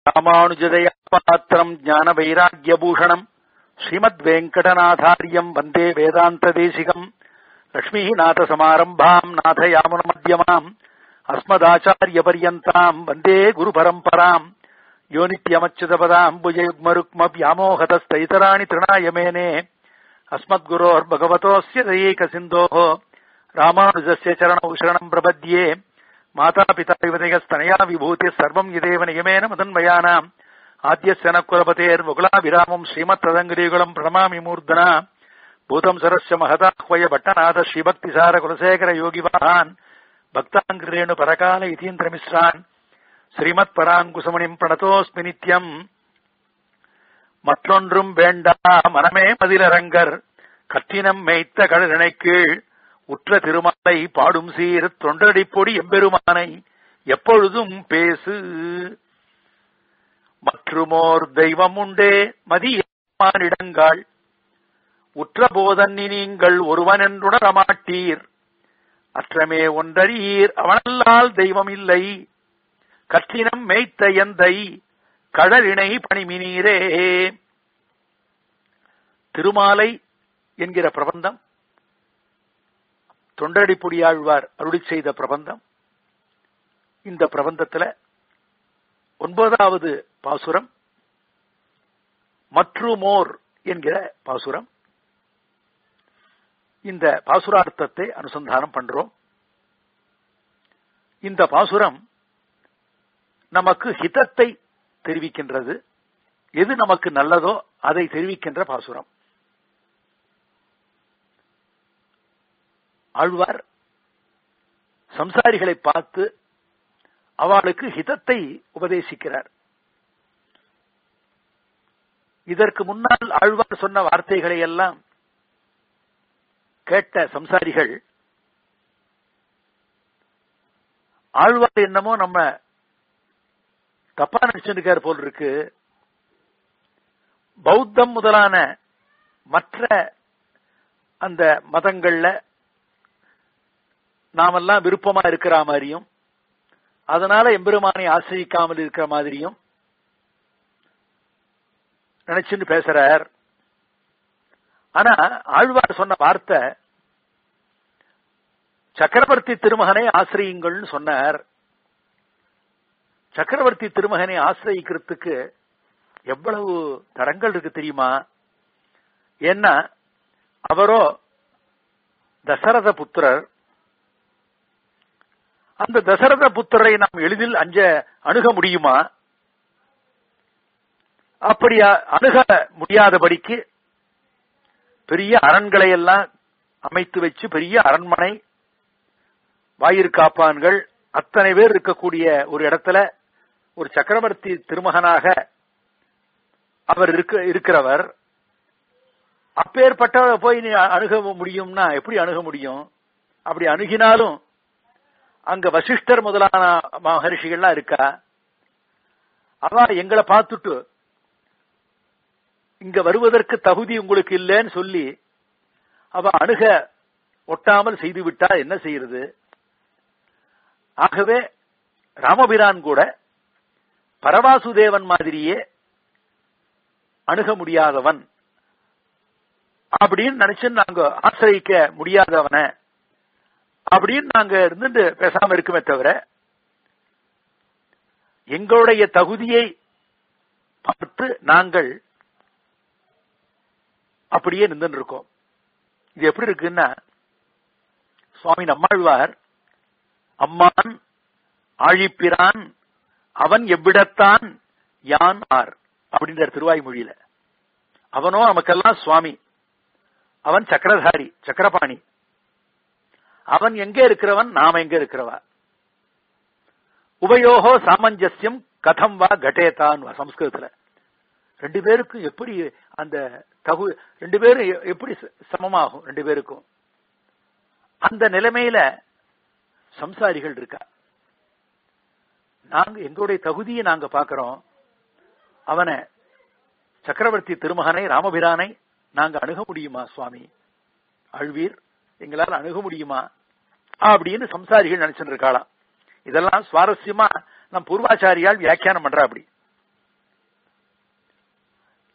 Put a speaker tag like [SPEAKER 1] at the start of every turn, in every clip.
[SPEAKER 1] ராமானுஜதயா பாத்திரம் ஞான வைராகியபூஷணம் ஸ்ரீமத் வெங்கடநாதாரியம் வந்தே வேதாந்த தேசிகம் லட்சுமிநாத சமாரம்பாம் நாதயாமுன மத்தியமாம் அஸ்மதாச்சாரிய பரியந்தாம் வந்தே குரு பரம்பராம் யோனித்யமச்சுதபதாம் புஜயுக்மருக்ம வியாமோகதஸ்தைதராணி திருணாயமேனே அஸ்மத்குரோர் பகவதோஸ்ய தயேக சிந்தோः ராமானுஜஸ்ய சரணौ शरणम् प्रपद्ये मातापिता विवदयस्तनया विभूतिः सर्वम् यदेव नियमेन मदन्वयानाम् आद्यस्य न कुलपतेर्मुकुलाभिरामम् श्रीमत्तदङ्गिरीकुलम् प्रणमामि मूर्धना भूतम् सरस्य महदाह्वय भट्टनाथ श्रीभक्तिसार कुलशेखर योगिवाहान् भक्ताङ्ग्रेणु परकाल इतीन्द्रमिश्रान् श्रीमत्पराङ्कुसमणिम् प्रणतोऽस्मि नित्यम् மற்றொன்றும் வேண்டா மனமே மதிலரங்கர் கற்றினம் மேய்த்த கடலினை கீழ் உற்ற திருமலை பாடும் சீர் தொண்டடிப்பொடி எம்பெருமானை எப்பொழுதும் பேசு மற்றுமோர் தெய்வம் உண்டே மதியமானிடங்கள் உற்ற போதன்னி நீங்கள் ஒருவனென்றுணரமாட்டீர் அற்றமே ஒன்றறீர் அவனல்லால் தெய்வம் இல்லை கற்றினம் மேய்த்த எந்தை கடலினை பணிமினீரே திருமாலை என்கிற பிரபந்தம் தொண்டடிப்புடியாழ்வார் அருளி செய்த பிரபந்தம் இந்த பிரபந்தத்துல ஒன்பதாவது பாசுரம் மற்றுமோர் என்கிற பாசுரம் இந்த பாசுரார்த்தத்தை அனுசந்தானம் பண்றோம் இந்த பாசுரம் நமக்கு ஹிதத்தை தெரிவிக்கின்றது எது நமக்கு நல்லதோ அதை தெரிவிக்கின்ற பாசுரம் ஆழ்வார் சம்சாரிகளை பார்த்து அவளுக்கு ஹிதத்தை உபதேசிக்கிறார் இதற்கு முன்னால் ஆழ்வார் சொன்ன வார்த்தைகளை எல்லாம் கேட்ட சம்சாரிகள் ஆழ்வார் என்னமோ நம்ம தப்பா நினைச்சிருக்கார் போல் இருக்கு பௌத்தம் முதலான மற்ற அந்த மதங்கள்ல நாமெல்லாம் விருப்பமா இருக்கிற மாதிரியும் அதனால எம்பெருமானை ஆசிரிக்காமல் இருக்கிற மாதிரியும் நினைச்சுன்னு பேசுறார் ஆனா ஆழ்வார் சொன்ன வார்த்தை சக்கரவர்த்தி திருமகனை ஆசிரியுங்கள்னு சொன்னார் சக்கரவர்த்தி திருமகனை ஆசிரியிக்கிறதுக்கு எவ்வளவு தரங்கள் இருக்கு தெரியுமா ஏன்னா அவரோ தசரத புத்திரர் அந்த தசரத புத்திரரை நாம் எளிதில் அஞ்ச அணுக முடியுமா அப்படி அணுக முடியாதபடிக்கு பெரிய அரண்களை எல்லாம் அமைத்து வச்சு பெரிய அரண்மனை வாயிற்காப்பான்கள் அத்தனை பேர் இருக்கக்கூடிய ஒரு இடத்துல ஒரு சக்கரவர்த்தி திருமகனாக அவர் இருக்க இருக்கிறவர் அப்பேற்பட்ட போய் நீ அணுக முடியும்னா எப்படி அணுக முடியும் அப்படி அணுகினாலும் அங்க வசிஷ்டர் முதலான மகரிஷிகள்லாம் இருக்கா அவ எங்களை பார்த்துட்டு இங்க வருவதற்கு தகுதி உங்களுக்கு இல்லைன்னு சொல்லி அவ அணுக ஒட்டாமல் செய்து விட்டா என்ன செய்யறது ஆகவே ராமபிரான் கூட பரவாசுதேவன் மாதிரியே அணுக முடியாதவன் அப்படின்னு நினைச்சு நாங்க ஆசிரியிக்க முடியாதவன அப்படின்னு நாங்க இருந்துட்டு பேசாம இருக்குமே தவிர எங்களுடைய தகுதியை பார்த்து நாங்கள் அப்படியே நின்று இருக்கோம் இது எப்படி இருக்குன்னா சுவாமி நம்மாழ்வார் அம்மான் ஆழிப்பிரான் அவன் எவ்விடத்தான் யான் ஆர் அப்படின்ற திருவாய்மொழியில அவனோ நமக்கெல்லாம் சுவாமி அவன் சக்கரதாரி சக்கரபாணி அவன் எங்க இருக்கிறவன் நாம எங்க இருக்கிறவா உபயோகோ சாமஞ்சசியம் கதம் வா கட்டேதான் சம்ஸ்கிருதத்துல ரெண்டு பேருக்கும் எப்படி அந்த தகு ரெண்டு பேரும் எப்படி சமமாகும் ரெண்டு பேருக்கும் அந்த நிலைமையில சம்சாரிகள் இருக்கா நாங்க எங்களுடைய தகுதியை நாங்க பாக்கிறோம் அவனை சக்கரவர்த்தி திருமகனை ராமபிரானை நாங்க அணுக முடியுமா சுவாமி அழ்வீர் எங்களால் அணுக முடியுமா அப்படின்னு சம்சாரிகள் நினைச்சுட்டு இருக்காளாம் இதெல்லாம் சுவாரஸ்யமா நம் பூர்வாச்சாரியால் வியாக்கியானம் பண்றா அப்படி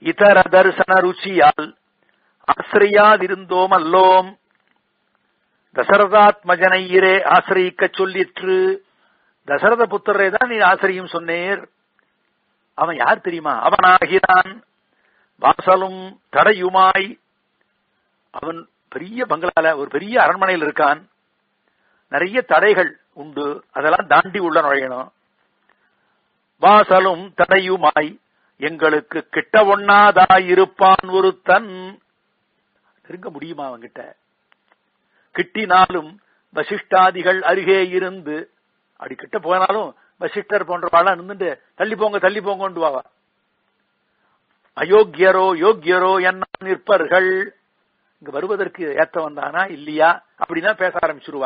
[SPEAKER 1] இதர தரிசன ருச்சியால் ஆசிரியாதிருந்தோம் அல்லோம் தசரதாத்மஜனையரே ஆசிரியிக்க சொல்லிற்று தசரத புத்திரரை தான் நீ ஆசிரியம் சொன்னேர் அவன் யார் தெரியுமா அவனாகிறான் வாசலும் தடையுமாய் அவன் பெரிய பங்களால ஒரு பெரிய அரண்மனையில் இருக்கான் நிறைய தடைகள் உண்டு அதெல்லாம் தாண்டி உள்ள நுழையணும் வாசலும் தடையுமாய் எங்களுக்கு கிட்ட ஒண்ணாதாயிருப்பான் ஒருத்தன் நெருங்க முடியுமா அவங்கிட்ட கிட்டினாலும் வசிஷ்டாதிகள் அருகே இருந்து அப்படி கிட்ட போனாலும் வசிஷ்டர் போன்றவாளா நின்றுட்டு தள்ளி போங்க தள்ளி போங்கன்னு வாவா அயோக்கியரோ யோக்கியரோ என்ன நிற்பர்கள் இங்க வருவதற்கு ஏத்த வந்தானா இல்லையா அப்படின்னா பேச ஆரம்பிச்சிருவா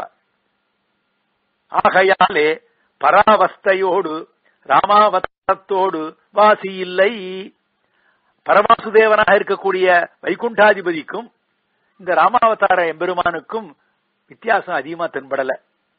[SPEAKER 1] ஆகையாலே பராவஸ்தையோடு ராமாவதத்தோடு வாசி இல்லை பரமாசுதேவனாக இருக்கக்கூடிய வைகுண்டாதிபதிக்கும் இந்த ராமாவதார எம்பெருமானுக்கும் வித்தியாசம் அதிகமா தென்படல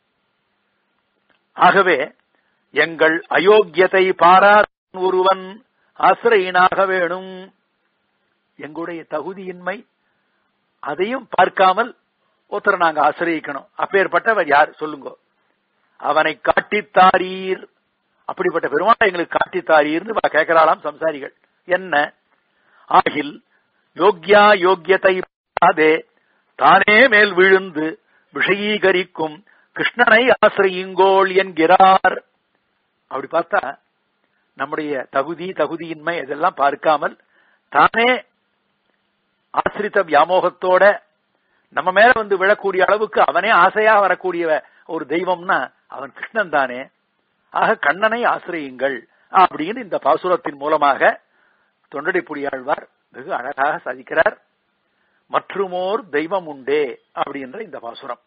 [SPEAKER 1] ஆகவே எங்கள் அயோக்கியத்தை பாராத ஒருவன் ஆசிரியனாக வேணும் எங்களுடைய தகுதியின்மை அதையும் பார்க்காமல் ஒருத்தரை நாங்க ஆசிரியக்கணும் அப்பேற்பட்டவர் யார் சொல்லுங்க அவனை காட்டித்தாரீர் அப்படிப்பட்ட பெருமாளை எங்களுக்கு காட்டித்தாரீர்னு கேட்கிறாளாம் சம்சாரிகள் என்ன ஆகில் யோக்யா யோக்கியத்தை அதே தானே மேல் விழுந்து விஷயீகரிக்கும் கிருஷ்ணனை ஆசிரியுங்கோள் என்கிறார் அப்படி பார்த்தா நம்முடைய தகுதி தகுதியின்மை இதெல்லாம் பார்க்காமல் தானே ஆசிரித்த வியாமோகத்தோட நம்ம மேல வந்து விழக்கூடிய அளவுக்கு அவனே ஆசையா வரக்கூடிய ஒரு தெய்வம்னா அவன் கிருஷ்ணன் தானே ஆக கண்ணனை ஆசிரியுங்கள் அப்படின்னு இந்த பாசுரத்தின் மூலமாக தொண்டடிப்புடியாழ்வார் வெகு அழகாக சாதிக்கிறார் மற்றுமோர் தெய்வம் உண்டே அப்படின்ற இந்த பாசுரம்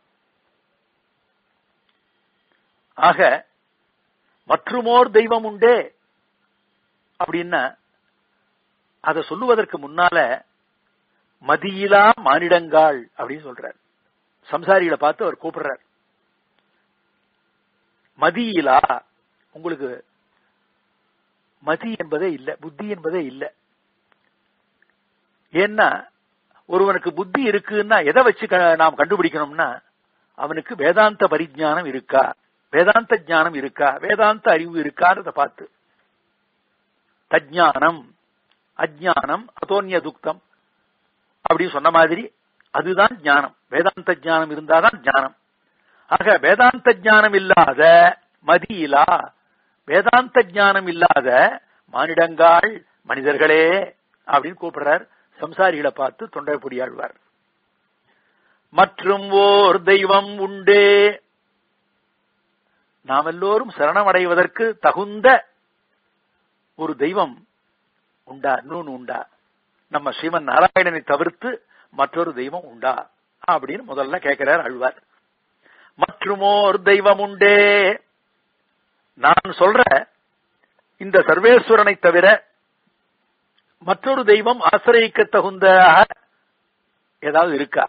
[SPEAKER 1] ஆக மற்றுமோர் தெய்வம் உண்டே அப்படின்னா அதை சொல்லுவதற்கு முன்னால மதியிலா மானிடங்காள் அப்படின்னு சொல்றார் சம்சாரிகளை பார்த்து அவர் கூப்பிடுறார் மதியிலா உங்களுக்கு மதி என்பதே இல்லை புத்தி என்பதே இல்லை ஏன்னா ஒருவனுக்கு புத்தி இருக்குன்னா எதை வச்சு நாம் கண்டுபிடிக்கணும்னா அவனுக்கு வேதாந்த பரிஜானம் இருக்கா வேதாந்த ஜானம் இருக்கா வேதாந்த அறிவு இருக்கான்றத பார்த்து தஜானம் அஜானம் அதோன்ய துக்தம் அப்படின்னு சொன்ன மாதிரி அதுதான் ஞானம் வேதாந்த ஜானம் இருந்தாதான் ஞானம் ஆக வேதாந்த ஜானம் இல்லாத மதியிலா வேதாந்த ஜானம் இல்லாத மானிடங்காள் மனிதர்களே அப்படின்னு கூப்பிடுறார் சம்சாரிகளை பார்த்து தொண்டைப்பொடியாழ்வார் மற்றும் ஓர் தெய்வம் உண்டே நாம் எல்லோரும் சரணமடைவதற்கு தகுந்த ஒரு தெய்வம் உண்டா இன்னொன்னு உண்டா நம்ம ஸ்ரீமன் நாராயணனை தவிர்த்து மற்றொரு தெய்வம் உண்டா அப்படின்னு முதல்ல கேட்கிறார் அழ்வார் மற்றுமோர் தெய்வம் உண்டே நான் சொல்ற இந்த சர்வேஸ்வரனை தவிர மற்றொரு தெய்வம் ஆசிரியக்க தகுந்த ஏதாவது இருக்கா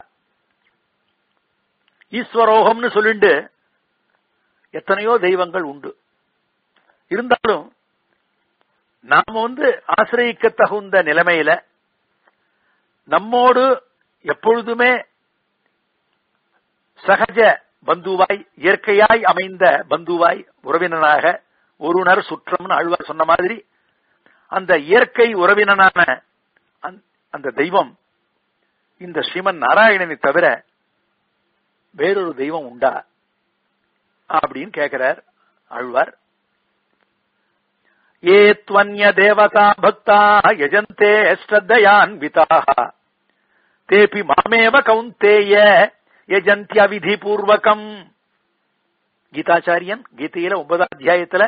[SPEAKER 1] ஈஸ்வரோகம்னு சொல்லிட்டு எத்தனையோ தெய்வங்கள் உண்டு இருந்தாலும் நாம வந்து ஆசிரியக்க தகுந்த நிலைமையில நம்மோடு எப்பொழுதுமே சகஜ பந்துவாய் இயற்கையாய் அமைந்த பந்துவாய் உறவினனாக ஒருனர் சுற்றம்னு அழ்வார் சொன்ன மாதிரி அந்த இயற்கை உறவினனான அந்த தெய்வம் இந்த ஸ்ரீமன் நாராயணனை தவிர வேறொரு தெய்வம் உண்டா அப்படின்னு கேட்கிறார் ஆழ்வார் ஏ துவன்ய தேவதா பக்தா யஜந்தே ஸ்ரத்தயான்விதாக தேபி மாமேவ கவுந்தேய யஜந்திய விதி பூர்வகம் கீதாச்சாரியன் கீதையில ஒன்பதாம் அத்தியாயத்துல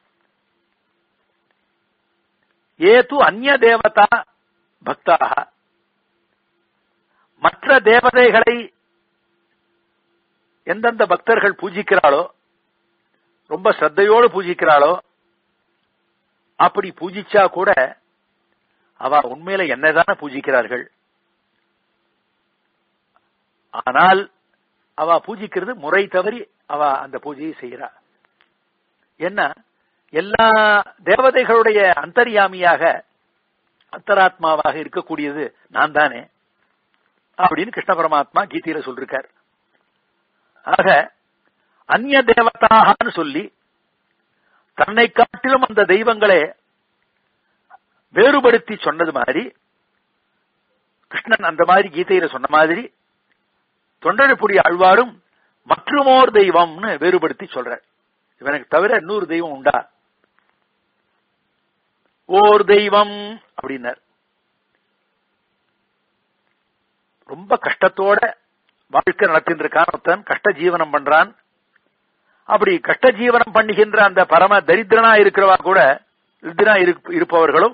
[SPEAKER 1] ஏது அந்நிய தேவதா பக்தாக மற்ற தேவதைகளை எந்தெந்த பக்தர்கள் பூஜிக்கிறாளோ ரொம்ப ஸ்ரத்தையோடு பூஜிக்கிறாளோ அப்படி பூஜிச்சா கூட அவ உண்மையில என்னதான பூஜிக்கிறார்கள் ஆனால் அவ பூஜிக்கிறது முறை தவறி அவ அந்த பூஜையை செய்கிறா என்ன எல்லா தேவதைகளுடைய அந்தரியாமியாக அந்தராத்மாவாக இருக்கக்கூடியது நான் தானே அப்படின்னு கிருஷ்ண பரமாத்மா கீதையில சொல்லிருக்கார் ஆக அந்நிய தேவதாகனு சொல்லி தன்னை காட்டிலும் அந்த தெய்வங்களை வேறுபடுத்தி சொன்னது மாதிரி கிருஷ்ணன் அந்த மாதிரி கீதையில சொன்ன மாதிரி தொண்டரப்புடி ஆழ்வாரும் மற்றுமோர் தெய்வம்னு வேறுபடுத்தி சொல்றார் இவனுக்கு தவிர இன்னொரு தெய்வம் உண்டா ஓர் தெய்வம் அப்படின்னார் ரொம்ப கஷ்டத்தோட வாழ்க்கை நடத்தின்னு இருக்கான் ஒருத்தன் கஷ்ட ஜீவனம் பண்றான் அப்படி கஷ்ட ஜீவனம் பண்ணுகின்ற அந்த பரம தரித்திரனா இருக்கிறவா கூட தரித்திரனா இருப்பவர்களும்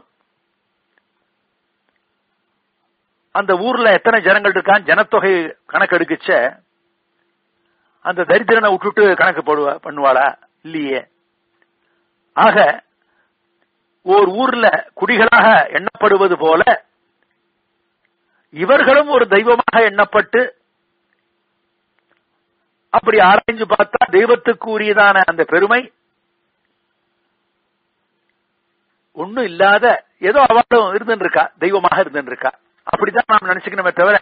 [SPEAKER 1] அந்த ஊர்ல எத்தனை ஜனங்கள் இருக்கான் ஜனத்தொகை கணக்கு எடுக்குச்ச அந்த தரித்திரனை விட்டுட்டு கணக்கு போடுவா பண்ணுவாளா இல்லையே ஆக ஓர் ஊர்ல குடிகளாக எண்ணப்படுவது போல இவர்களும் ஒரு தெய்வமாக எண்ணப்பட்டு அப்படி ஆராய்ஞ்சு பார்த்தா தெய்வத்துக்கு உரியதான அந்த பெருமை ஒண்ணும் இல்லாத ஏதோ அவளும் இருந்துட்டு இருக்கா தெய்வமாக இருந்துட்டு இருக்கா அப்படிதான் நாம் நினைச்சுக்கணுமே தவிர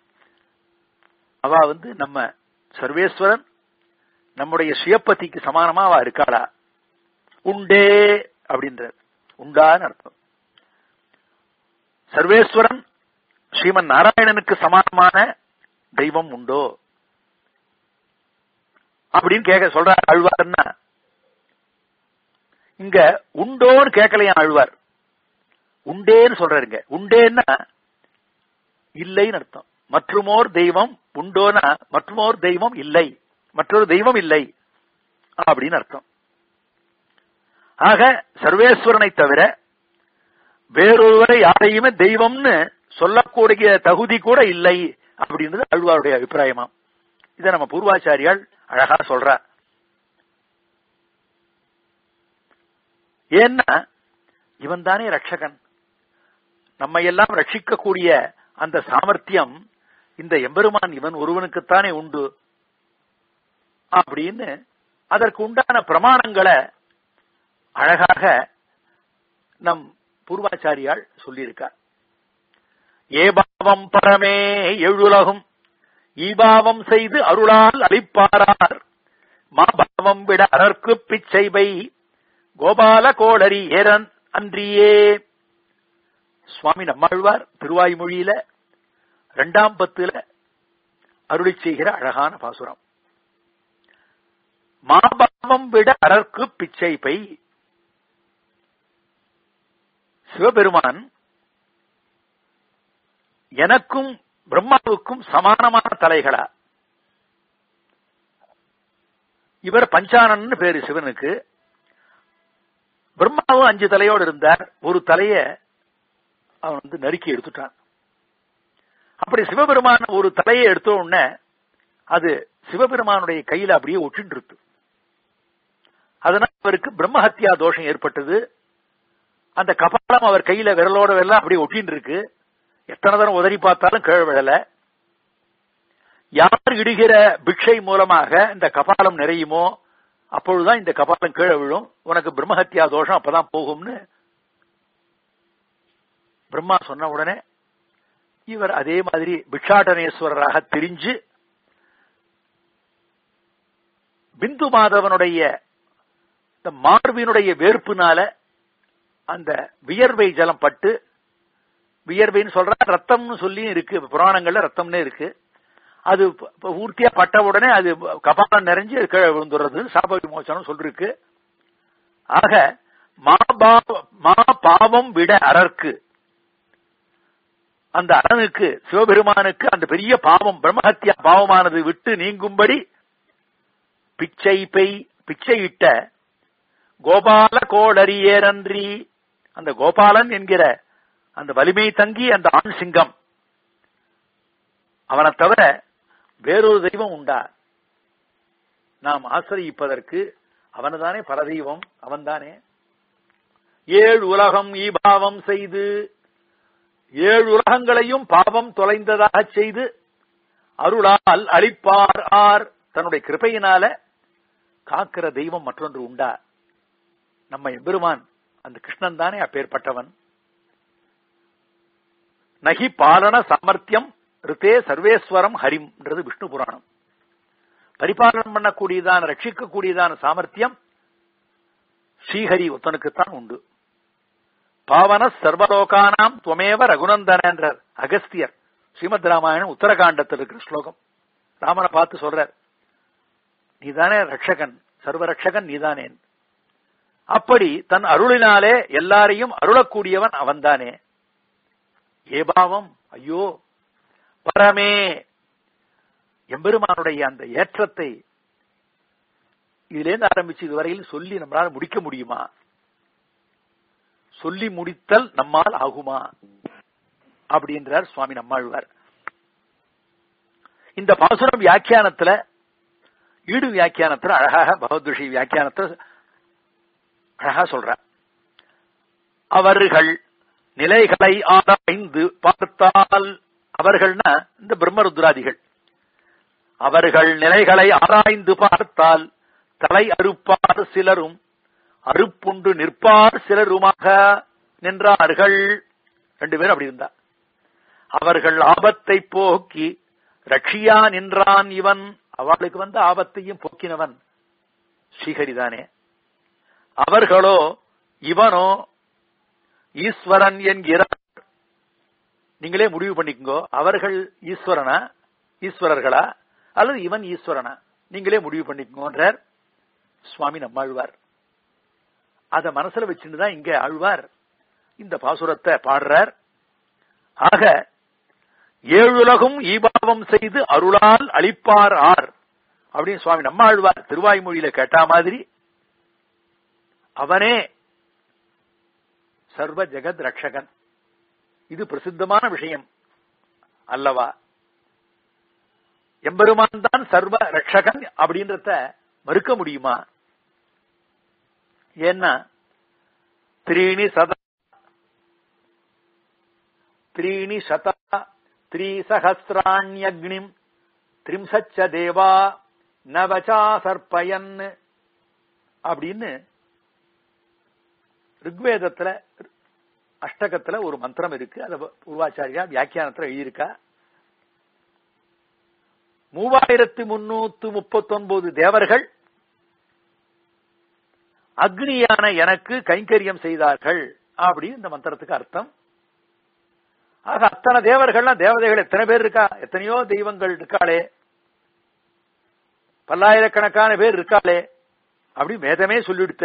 [SPEAKER 1] அவ வந்து நம்ம சர்வேஸ்வரன் நம்முடைய சுயப்பதிக்கு சமானமா அவ இருக்காளா உண்டே அப்படின்ற உண்டான்னு அர்த்தம் சர்வேஸ்வரன் ஸ்ரீமன் நாராயணனுக்கு சமானமான தெய்வம் உண்டோ அப்படின்னு கேட்க சொல்ற ஆழ்வார்னா இங்க உண்டோன்னு கேட்கலையா ஆழ்வார் உண்டேன்னு சொல்றாருங்க உண்டேன்னா இல்லைன்னு அர்த்தம் மற்றுமோர் தெய்வம் உண்டோனா மற்றுமோர் தெய்வம் இல்லை மற்றொரு தெய்வம் இல்லை அப்படின்னு அர்த்தம் ஆக சர்வேஸ்வரனை தவிர வேறொருவரை யாரையுமே தெய்வம்னு சொல்லக்கூடிய தகுதி கூட இல்லை அப்படின்றது அழ்வாருடைய அபிப்பிராயமாம் இதை நம்ம பூர்வாச்சாரியால் அழகா சொல்ற ஏன்னா இவன் தானே ரட்சகன் நம்ம எல்லாம் ரட்சிக்கக்கூடிய அந்த சாமர்த்தியம் இந்த எம்பெருமான் இவன் ஒருவனுக்குத்தானே உண்டு அப்படின்னு அதற்கு உண்டான பிரமாணங்களை அழகாக நம் பூர்வாச்சாரியால் சொல்லியிருக்கார் ஏபாவம் பரமே எழுலகும் ஈபாவம் செய்து அருளால் அளிப்பாரார் மாபாவம் விட அரற்கு பிச்சைவை கோபால கோடரி ஏரன் அன்றியே சுவாமி நம்மாழ்வார் திருவாய்மொழியில இரண்டாம் பத்துல அருளி செய்கிற அழகான பாசுரம் மாபாவம் விட அரற்கு பிச்சை பை சிவபெருமான் எனக்கும் பிரம்மாவுக்கும் சமானமான தலைகளா இவர் பஞ்சானன் பேரு சிவனுக்கு பிரம்மாவும் அஞ்சு தலையோடு இருந்தார் ஒரு தலைய அவன் வந்து நறுக்கி எடுத்துட்டான் அப்படி சிவபெருமான ஒரு தலையை எடுத்த உடனே அது சிவபெருமானுடைய கையில அப்படியே ஒட்டின்று அதனால் அவருக்கு பிரம்மஹத்யா தோஷம் ஏற்பட்டது அந்த கபாலம் அவர் கையில விரலோட விரலாம் அப்படியே ஒட்டின்னு இருக்கு எத்தனை தரம் உதறி பார்த்தாலும் கீழ் விழல யார் இடுகிற பிக்ஷை மூலமாக இந்த கபாலம் நிறையுமோ அப்பொழுதுதான் இந்த கபாலம் கீழே விழும் உனக்கு பிரம்மஹத்யா தோஷம் அப்பதான் போகும்னு பிரம்மா சொன்ன உடனே இவர் அதே மாதிரி பிக்ஷாடனேஸ்வரராக திரிஞ்சு பிந்து மாதவனுடைய இந்த மார்பினுடைய வேர்ப்புனால அந்த வியர்வை ஜலம் பட்டு வியர்வைன்னு சொல்ற ரத்தம்னு சொல்லி இருக்கு புராணங்கள்ல ரத்தம்னு இருக்கு அது பூர்த்தியா பட்ட உடனே அது கபாலம் நிறைஞ்சு அது கீழே விழுந்துடுறது சாப விமோசனம் சொல்லிருக்கு ஆக மா மா பாவம் விட அரற்கு அந்த அரனுக்கு சிவபெருமானுக்கு அந்த பெரிய பாவம் பிரம்மஹத்யா பாவமானது விட்டு நீங்கும்படி பிச்சை பெய் பிச்சையிட்ட கோபால கோடரியேரன்றி அந்த கோபாலன் என்கிற அந்த வலிமை தங்கி அந்த ஆண் சிங்கம் அவனை தவிர வேறொரு தெய்வம் உண்டா நாம் ஆசிரியிப்பதற்கு அவனதானே பரதெய்வம் அவன்தானே ஏழு உலகம் ஈபாவம் செய்து ஏழு உலகங்களையும் பாவம் தொலைந்ததாக செய்து அருளால் அளிப்பார் ஆர் தன்னுடைய கிருப்பையினால காக்கிற தெய்வம் மற்றொன்று உண்டா நம்ம எம்பெருமான் அந்த கிருஷ்ணன் தானே அப்பேற்பட்டவன் நகி பாலன சாமர்த்தியம் ரித்தே சர்வேஸ்வரம் ஹரிம்ன்றது விஷ்ணு புராணம் பரிபாலனம் பண்ணக்கூடியதான ரட்சிக்கக்கூடியதான சாமர்த்தியம் ஸ்ரீஹரி ஒத்தனுக்குத்தான் உண்டு பாவன சர்வலோகானாம் துவமேவ ரகுநந்தன என்றார் அகஸ்தியர் ஸ்ரீமத் ராமாயணம் உத்தரகாண்டத்தில் இருக்கிற ஸ்லோகம் ராமனை பார்த்து சொல்றார் நீதானே ரட்சகன் சர்வ ரட்சகன் நீதானேன் அப்படி தன் அருளினாலே எல்லாரையும் அருளக்கூடியவன் அவன்தானே ஏபாவம் ஐயோ பரமே எம்பெருமானுடைய அந்த ஏற்றத்தை இதிலேருந்து ஆரம்பிச்சு இதுவரையில் சொல்லி நம்மளால முடிக்க முடியுமா சொல்லி முடித்தல் நம்மால் ஆகுமா அப்படின்றார் சுவாமி நம்மாழ்வார் இந்த பாசுரம் வியாக்கியானத்துல ஈடு வியாக்கியானத்துல அழகாக பகவத்ஷி வியாக்கியானத்துல அழகா சொல்ற அவர்கள் நிலைகளை ஆராய்ந்து பார்த்தால் அவர்கள்னா இந்த பிரம்மருத்ராதிகள் அவர்கள் நிலைகளை ஆராய்ந்து பார்த்தால் தலை அறுப்பார் சிலரும் அறுப்புண்டு நிற்பார் சிலருமாக நின்றார்கள் ரெண்டு பேரும் அப்படி இருந்தா அவர்கள் ஆபத்தை போக்கி ரட்சியா நின்றான் இவன் அவளுக்கு வந்த ஆபத்தையும் போக்கினவன் ஸ்ரீஹரிதானே அவர்களோ இவனோ ஈஸ்வரன் என்கிறார் நீங்களே முடிவு பண்ணிக்கோ அவர்கள் ஈஸ்வரனா ஈஸ்வரர்களா அல்லது இவன் ஈஸ்வரனா நீங்களே முடிவு பண்ணிக்கோன்றார் சுவாமி நம்மாழ்வார் அத மனசுல வச்சுட்டு தான் இங்க ஆழ்வார் இந்த பாசுரத்தை பாடுறார் ஆக ஏழுலகும் ஈபாவம் செய்து அருளால் அளிப்பார் ஆர் அப்படின்னு சுவாமி நம்மாழ்வார் திருவாய்மொழியில கேட்டா மாதிரி அவனே சர்வ ஜெகத் ரக்ஷகன் இது பிரசித்தமான விஷயம் அல்லவா எம்பெருமான் தான் சர்வ ரக்ஷகன் அப்படின்றத மறுக்க முடியுமா ஏன்னா த்ரீணி சத த்ரீணி சத த்ரீசஹசிராண்யக்னிம் திரிம்சச்ச தேவா நவச்சா சர்ப்பயன் அப்படின்னு ரிக்வேதத்துல அஷ்டகத்துல ஒரு மந்திரம் இருக்கு அத பூர்வாச்சாரியா வியாக்கியானத்துல எழுதியிருக்கா மூவாயிரத்தி முன்னூத்து முப்பத்தி ஒன்பது தேவர்கள் அக்னியான எனக்கு கைங்கரியம் செய்தார்கள் அப்படின்னு இந்த மந்திரத்துக்கு அர்த்தம் ஆக அத்தனை தேவர்கள்லாம் தேவதைகள் எத்தனை பேர் இருக்கா எத்தனையோ தெய்வங்கள் இருக்காளே பல்லாயிரக்கணக்கான பேர் இருக்காளே அப்படி வேதமே சொல்லிடுத்த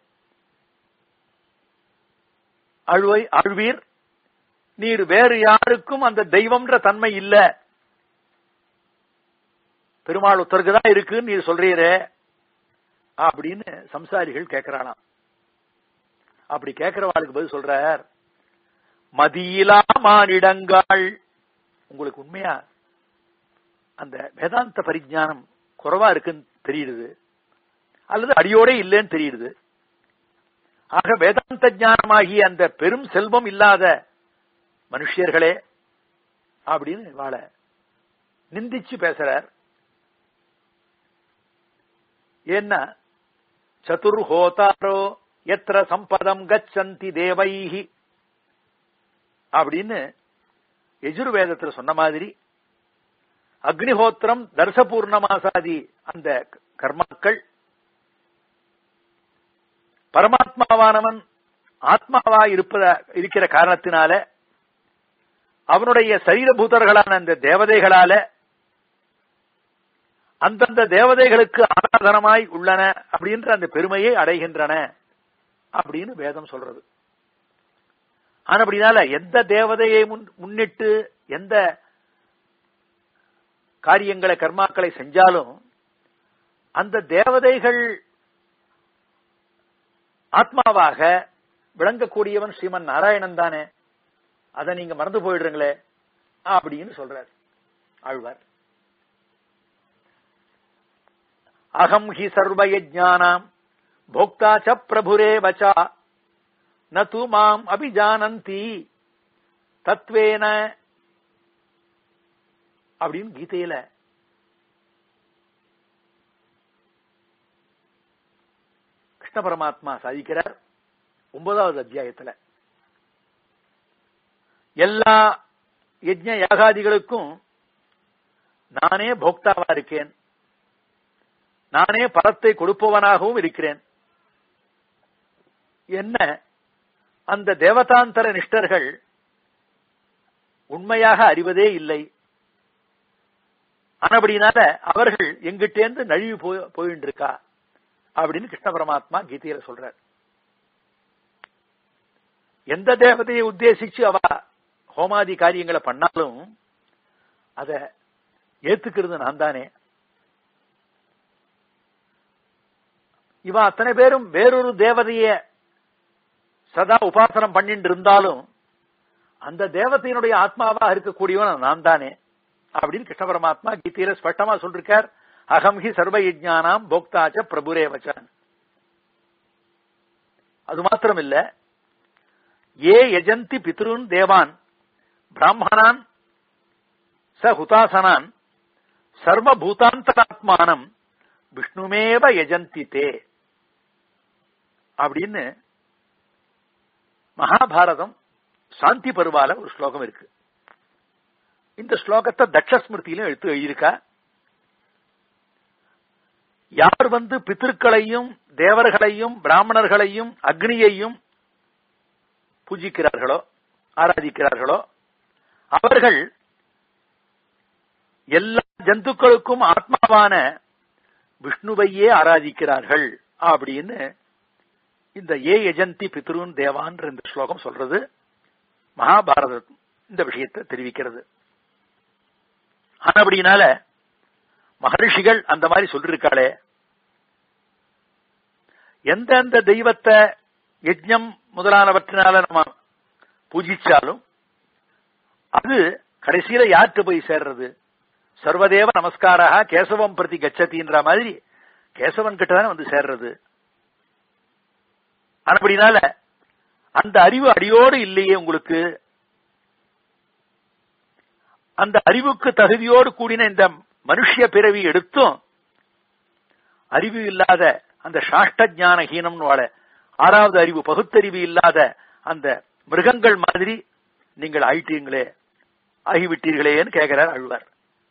[SPEAKER 1] அழுவை அழுவீர் நீர் வேறு யாருக்கும் அந்த தெய்வம்ன்ற தன்மை இல்ல பெருமாள் ஒருத்தருக்கு தான் இருக்குன்னு நீர் சொல்றீரே அப்படின்னு சம்சாரிகள் கேட்கிறாளாம் அப்படி கேட்கிறவாளுக்கு பதில் சொல்றார் மதியிலா மானிடங்கள் உங்களுக்கு உண்மையா அந்த வேதாந்த பரிஜானம் குறைவா இருக்குன்னு தெரியுது அல்லது அடியோட இல்லைன்னு தெரியுது ஆக வேதாந்த ஞானமாகிய அந்த பெரும் செல்வம் இல்லாத மனுஷியர்களே அப்படின்னு வாழ நிந்திச்சு பேசுறார் ஏன்னா சதுர்ஹோதாரோ எத்திர சம்பதம் கச்சந்தி தேவைஹி அப்படின்னு எஜுர்வேதத்துல சொன்ன மாதிரி அக்னிஹோத்திரம் தர்சபூர்ணமாசாதி அந்த கர்மாக்கள் பரமாத்மாவானவன் ஆத்மாவா இருப்பத இருக்கிற காரணத்தினால அவனுடைய சரீரபூதர்களான அந்த தேவதைகளால அந்தந்த தேவதைகளுக்கு ஆராதனமாய் உள்ளன அப்படின்ற அந்த பெருமையை அடைகின்றன அப்படின்னு வேதம் சொல்றது ஆனபடினால எந்த தேவதையை முன்னிட்டு எந்த காரியங்களை கர்மாக்களை செஞ்சாலும் அந்த தேவதைகள் ஆத்மாவாக விளங்கக்கூடியவன் ஸ்ரீமன் நாராயணன் தானே அதை நீங்க மறந்து போயிடுறீங்களே அப்படின்னு சொல்றார் ஆழ்வார் அகம் ஹி சர்வயஜானாம் போக்தா ச பிரபுரே வச்சா நது மாம் அபிஜானந்தி தத்வேன அப்படின்னு கீதையில கிருஷ்ண பரமாத்மா சாதிக்கிறார் ஒன்பதாவது அத்தியாயத்துல எல்லா யஜ்ஞ யாகாதிகளுக்கும் நானே போக்தாவா இருக்கேன் நானே பலத்தை கொடுப்பவனாகவும் இருக்கிறேன் என்ன அந்த தேவதாந்தர நிஷ்டர்கள் உண்மையாக அறிவதே இல்லை ஆனபடினால அவர்கள் எங்கிட்டேந்து நழுவி போயிட்டு இருக்கா அப்படின்னு கிருஷ்ண பரமாத்மா கீதையில சொல்றார் எந்த தேவதையை உத்தேசிச்சு அவ ஹோமாதி காரியங்களை பண்ணாலும் அத ஏத்துக்கிறது நான் தானே இவ அத்தனை பேரும் வேறொரு தேவதைய சதா உபாசனம் பண்ணிட்டு இருந்தாலும் அந்த தேவதையினுடைய ஆத்மாவா இருக்கக்கூடியவன் நான் தானே அப்படின்னு கிருஷ்ண பரமாத்மா கீதையில ஸ்பஷ்டமா சொல்லிருக்கார் அகம் ஹி சர்வ யஜானாம் போக்தாச்ச பிரபுரே வச்சன் அது மாத்திரம் இல்ல ஏ யஜந்தி பித்ருன் தேவான் பிராமணான் ச ஹுதாசனான் சர்வபூதாந்தராத்மானம் விஷ்ணுமேவ யஜந்தி தே அப்படின்னு மகாபாரதம் சாந்தி பருவால ஒரு ஸ்லோகம் இருக்கு இந்த ஸ்லோகத்தை தட்சஸ்மிருதியிலும் எடுத்து எழுதியிருக்கா யார் வந்து பித்திருக்களையும் தேவர்களையும் பிராமணர்களையும் அக்னியையும் பூஜிக்கிறார்களோ ஆராதிக்கிறார்களோ அவர்கள் எல்லா ஜந்துக்களுக்கும் ஆத்மாவான விஷ்ணுவையே ஆராதிக்கிறார்கள் அப்படின்னு இந்த ஏ எஜந்தி பித்ருன் தேவான் இந்த ஸ்லோகம் சொல்றது மகாபாரதம் இந்த விஷயத்தை தெரிவிக்கிறது ஆனபடினால மகர்ஷிகள் அந்த மாதிரி சொல்லிருக்காளே எந்தெந்த தெய்வத்தை யஜ்ஞம் முதலானவற்றினால நம்ம பூஜிச்சாலும் அது கடைசியில யார்கிட்ட போய் சேர்றது சர்வதேவ நமஸ்காராக கேசவம் பிரதி கச்சத்தின்ற மாதிரி கேசவன் கிட்ட தானே வந்து சேர்றது அப்படினால அந்த அறிவு அடியோடு இல்லையே உங்களுக்கு அந்த அறிவுக்கு தகுதியோடு கூடின இந்த மனுஷிய பிறவி எடுத்தும் அறிவு இல்லாத அந்த சாஷ்ட ஜான ஹீனம்னு வாழ ஆறாவது அறிவு பகுத்தறிவு இல்லாத அந்த மிருகங்கள் மாதிரி நீங்கள் ஆயிட்டீங்களே ஆகிவிட்டீர்களேன்னு கேட்கிறார் அழ்வார்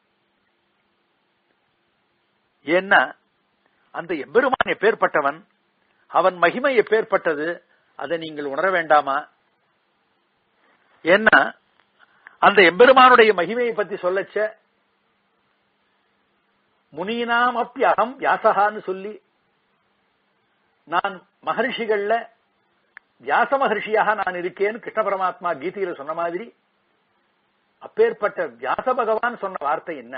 [SPEAKER 1] ஏன்னா அந்த எம்பெருமான் எப்பேற்பட்டவன் அவன் மகிமை எப்பேற்பட்டது அதை நீங்கள் உணர வேண்டாமா ஏன்னா அந்த எம்பெருமானுடைய மகிமையை பத்தி சொல்லச்ச முனீனாம் அப்பி அகம் வியாசகான்னு சொல்லி நான் மகர்ஷிகள்ல வியாச மகர்ஷியாக நான் இருக்கேன்னு கிருஷ்ண பரமாத்மா கீதையில சொன்ன மாதிரி அப்பேற்பட்ட வியாச பகவான் சொன்ன வார்த்தை என்ன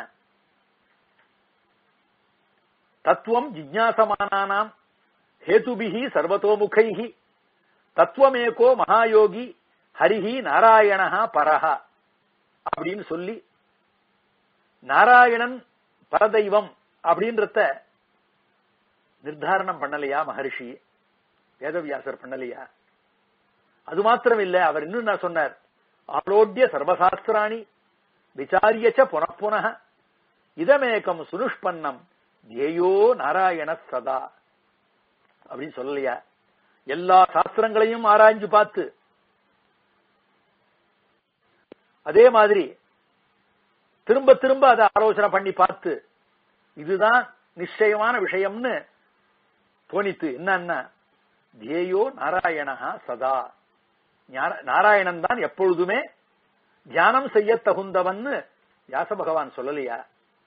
[SPEAKER 1] தத்துவம் ஜிஜ்ஞாசமானானாம் ஹேதுபிகி சர்வதோமுகைஹி தத்துவமேகோ மகாயோகி ஹரிஹி நாராயணஹா பரஹா அப்படின்னு சொல்லி நாராயணன் பரதெய்வம் அப்படின்றத நிர்தாரணம் பண்ணலையா மகர்ஷி வேதவியாசர் பண்ணலையா அது மாத்திரம் இல்ல அவர் இன்னும் நான் சொன்னார் ஆலோட்ய சர்வசாஸ்திராணி விசாரியச்ச புனப்புன இதமேக்கம் சுனுஷ்பன்னம் தேயோ நாராயண சதா அப்படின்னு சொல்லலையா எல்லா சாஸ்திரங்களையும் ஆராய்ஞ்சு பார்த்து அதே மாதிரி திரும்ப திரும்ப அதை ஆலோசனை பண்ணி பார்த்து இதுதான் நிச்சயமான விஷயம்னு தோணித்து என்னன்னா தேயோ நாராயணா சதா நாராயணன் தான் எப்பொழுதுமே தியானம் செய்ய தகுந்தவன்னு வியாச பகவான் சொல்லலையா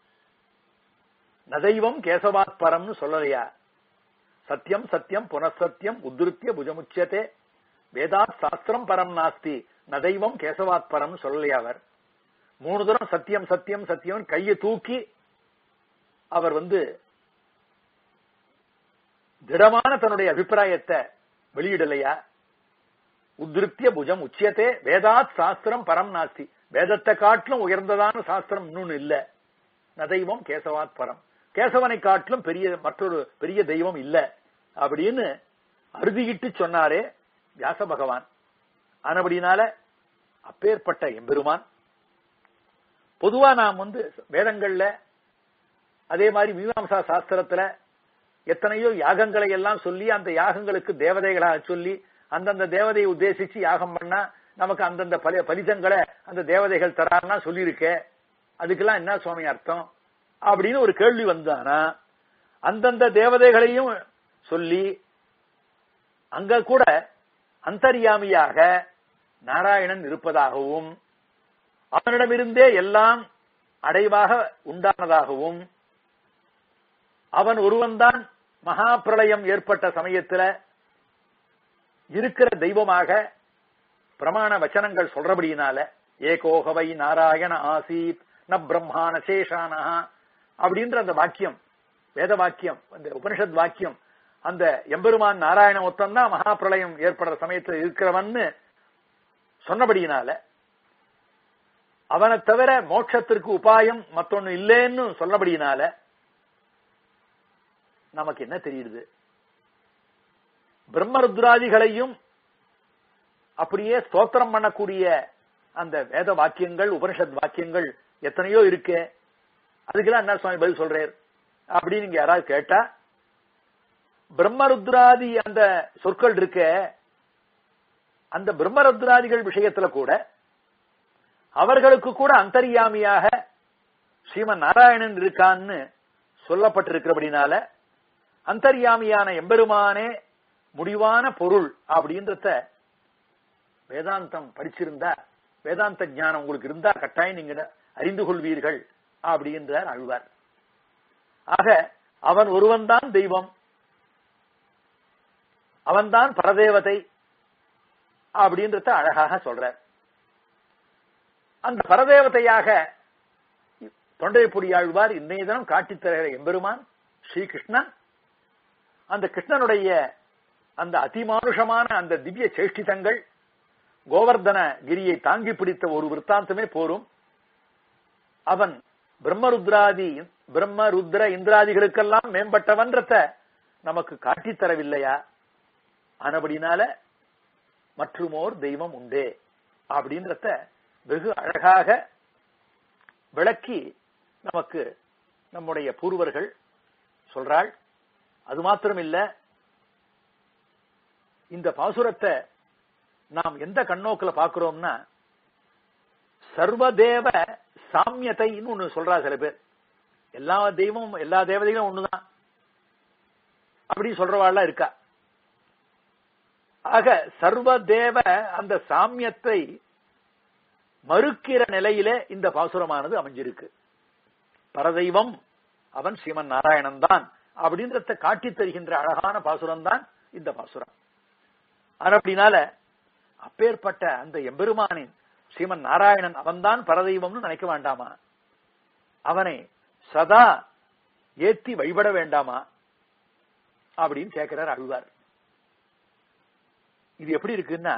[SPEAKER 1] நதைவம் கேசவாத் பரம்னு சொல்லலையா சத்தியம் சத்தியம் புனசத்தியம் உத்ருத்திய புஜமுச்சியத்தே வேதாத் சாஸ்திரம் பரம் நாஸ்தி நதைவம் கேசவாத் பரம் சொல்லலையா அவர் மூணு தூரம் சத்தியம் சத்தியம் சத்தியம் கையை தூக்கி அவர் வந்து திடமான தன்னுடைய அபிப்பிராயத்தை வெளியிடலையா உத்ருத்திய புஜம் உச்சியத்தே வேதாத் சாஸ்திரம் பரம் நாஸ்தி வேதத்தை காட்டிலும் உயர்ந்ததான சாஸ்திரம் இன்னொன்னு இல்ல நதைவம் கேசவாத் பரம் கேசவனை காட்டிலும் பெரிய மற்றொரு பெரிய தெய்வம் இல்ல அப்படின்னு அறுதியிட்டு சொன்னாரே வியாச பகவான் ஆனபடினால அப்பேற்பட்ட எம்பெருமான் பொதுவா நாம் வந்து வேதங்கள்ல அதே மாதிரி மீமாம்சா சாஸ்திரத்துல எத்தனையோ யாகங்களை எல்லாம் சொல்லி அந்த யாகங்களுக்கு தேவதைகளாக சொல்லி அந்தந்த தேவதையை உத்தேசிச்சு யாகம் பண்ணா நமக்கு அந்தந்த பலி பலிதங்களை அந்த தேவதைகள் தரான்னா சொல்லியிருக்கே அதுக்கெல்லாம் என்ன சுவாமி அர்த்தம் அப்படின்னு ஒரு கேள்வி வந்தானா அந்தந்த தேவதைகளையும் சொல்லி அங்க கூட அந்தர்யாமியாக நாராயணன் இருப்பதாகவும் அவனிடமிருந்தே எல்லாம் அடைவாக உண்டானதாகவும் அவன் ஒருவன்தான் மகா பிரளயம் ஏற்பட்ட சமயத்துல இருக்கிற தெய்வமாக பிரமாண வச்சனங்கள் சொல்றபடியினால ஏகோகவை நாராயண ஆசீத் ந பிரம்மான சேஷானா அப்படின்ற அந்த வாக்கியம் வேத வாக்கியம் அந்த உபனிஷத் வாக்கியம் அந்த எம்பெருமான் நாராயண மொத்தம் தான் மகா பிரளயம் ஏற்படுற சமயத்தில் இருக்கிறவன்னு சொன்னபடியினால அவனை தவிர மோட்சத்திற்கு உபாயம் மத்தொன்னு இல்லைன்னு சொன்னபடியினால நமக்கு என்ன தெரியுது பிரம்மருத்ராதிகளையும் அப்படியே ஸ்தோத்திரம் பண்ணக்கூடிய அந்த வேத வாக்கியங்கள் உபனிஷத் வாக்கியங்கள் எத்தனையோ இருக்கு அதுக்கெல்லாம் என்ன சுவாமி பதில் சொல்றார் அப்படின்னு நீங்க யாராவது கேட்டா பிரம்மருத்ராதி அந்த சொற்கள் இருக்க அந்த பிரம்மருத்ராதிகள் விஷயத்துல கூட அவர்களுக்கு கூட அந்தரியாமியாக ஸ்ரீமன் நாராயணன் இருக்கான்னு சொல்லப்பட்டிருக்கிறபடினால அந்தர்யாமியான எம்பெருமானே முடிவான பொருள் அப்படின்றத வேதாந்தம் படிச்சிருந்தா வேதாந்த ஞானம் உங்களுக்கு இருந்தா கட்டாயம் நீங்க அறிந்து கொள்வீர்கள் அப்படின்றார் அழ்வார் ஆக அவன் ஒருவன்தான் தெய்வம் அவன்தான் பரதேவதை அப்படின்றத அழகாக சொல்றார் அந்த பரதேவதையாக தொண்டைப்புடி ஆழ்வார் இன்றைய தினம் காட்டித் தருகிற எம்பெருமான் ஸ்ரீகிருஷ்ணன் அந்த கிருஷ்ணனுடைய அந்த அதிமானுஷமான அந்த திவ்ய சேஷ்டிதங்கள் கோவர்தன கிரியை தாங்கி பிடித்த ஒரு விற்த்தாந்தமே போரும் அவன் பிரம்மருத்ராதி பிரம்மருத்ர இந்திராதிகளுக்கெல்லாம் மேம்பட்டவன்றத நமக்கு காட்டித் தரவில்லையா ஆனபடினால மற்றுமோர் தெய்வம் உண்டே அப்படின்றத வெகு அழகாக விளக்கி நமக்கு நம்முடைய பூர்வர்கள் சொல்றாள் அது மாத்திரம் இல்ல இந்த பாசுரத்தை நாம் எந்த கண்ணோக்கில பாக்குறோம்னா சர்வதேவ சாமியத்தைன்னு ஒண்ணு சொல்றா சில பேர் எல்லா தெய்வமும் எல்லா தேவதைகளும் ஒண்ணுதான் அப்படி சொல்றவாள்லாம் இருக்கா ஆக சர்வதேவ அந்த சாமியத்தை மறுக்கிற நிலையிலே இந்த பாசுரமானது அமைஞ்சிருக்கு பரதெய்வம் அவன் ஸ்ரீமன் நாராயணன் தான் அப்படின்றத காட்டித் தருகின்ற அழகான பாசுரம் தான் இந்த பாசுரம் அப்படினால அப்பேற்பட்ட அந்த எம்பெருமானின் ஸ்ரீமன் நாராயணன் அவன்தான் பரதெய்வம்னு நினைக்க வேண்டாமா அவனை சதா ஏத்தி வழிபட வேண்டாமா அப்படின்னு கேட்கிறார் அழுவார் இது எப்படி இருக்குன்னா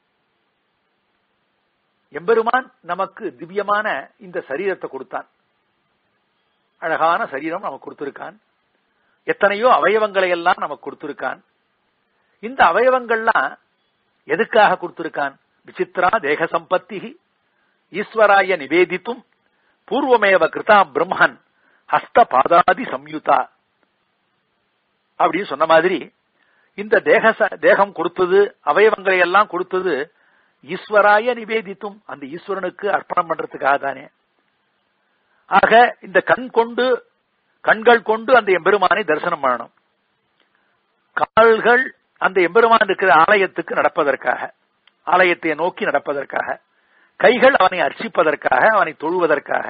[SPEAKER 1] எம்பெருமான் நமக்கு திவ்யமான இந்த சரீரத்தை கொடுத்தான் அழகான சரீரம் நமக்கு கொடுத்திருக்கான் எத்தனையோ அவயவங்களை எல்லாம் நமக்கு கொடுத்திருக்கான் இந்த அவயவங்கள்லாம் எதுக்காக கொடுத்திருக்கான் விசித்ரா தேக சம்பத்தி ஈஸ்வராய நிவேதித்தும் பூர்வமேவ கிருதா பிரம்மன் ஹஸ்த பாதாதி சம்யுதா அப்படின்னு சொன்ன மாதிரி இந்த தேக தேகம் கொடுத்தது அவயவங்களை எல்லாம் கொடுத்தது ஈஸ்வராய நிவேதித்தும் அந்த ஈஸ்வரனுக்கு அர்ப்பணம் பண்றதுக்காக தானே ஆக இந்த கண் கொண்டு கண்கள் கொண்டு அந்த எம்பெருமானை தரிசனம் பண்ணணும் கால்கள் அந்த எம்பெருமான் இருக்கிற ஆலயத்துக்கு நடப்பதற்காக ஆலயத்தை நோக்கி நடப்பதற்காக கைகள் அவனை அர்ச்சிப்பதற்காக அவனை தொழுவதற்காக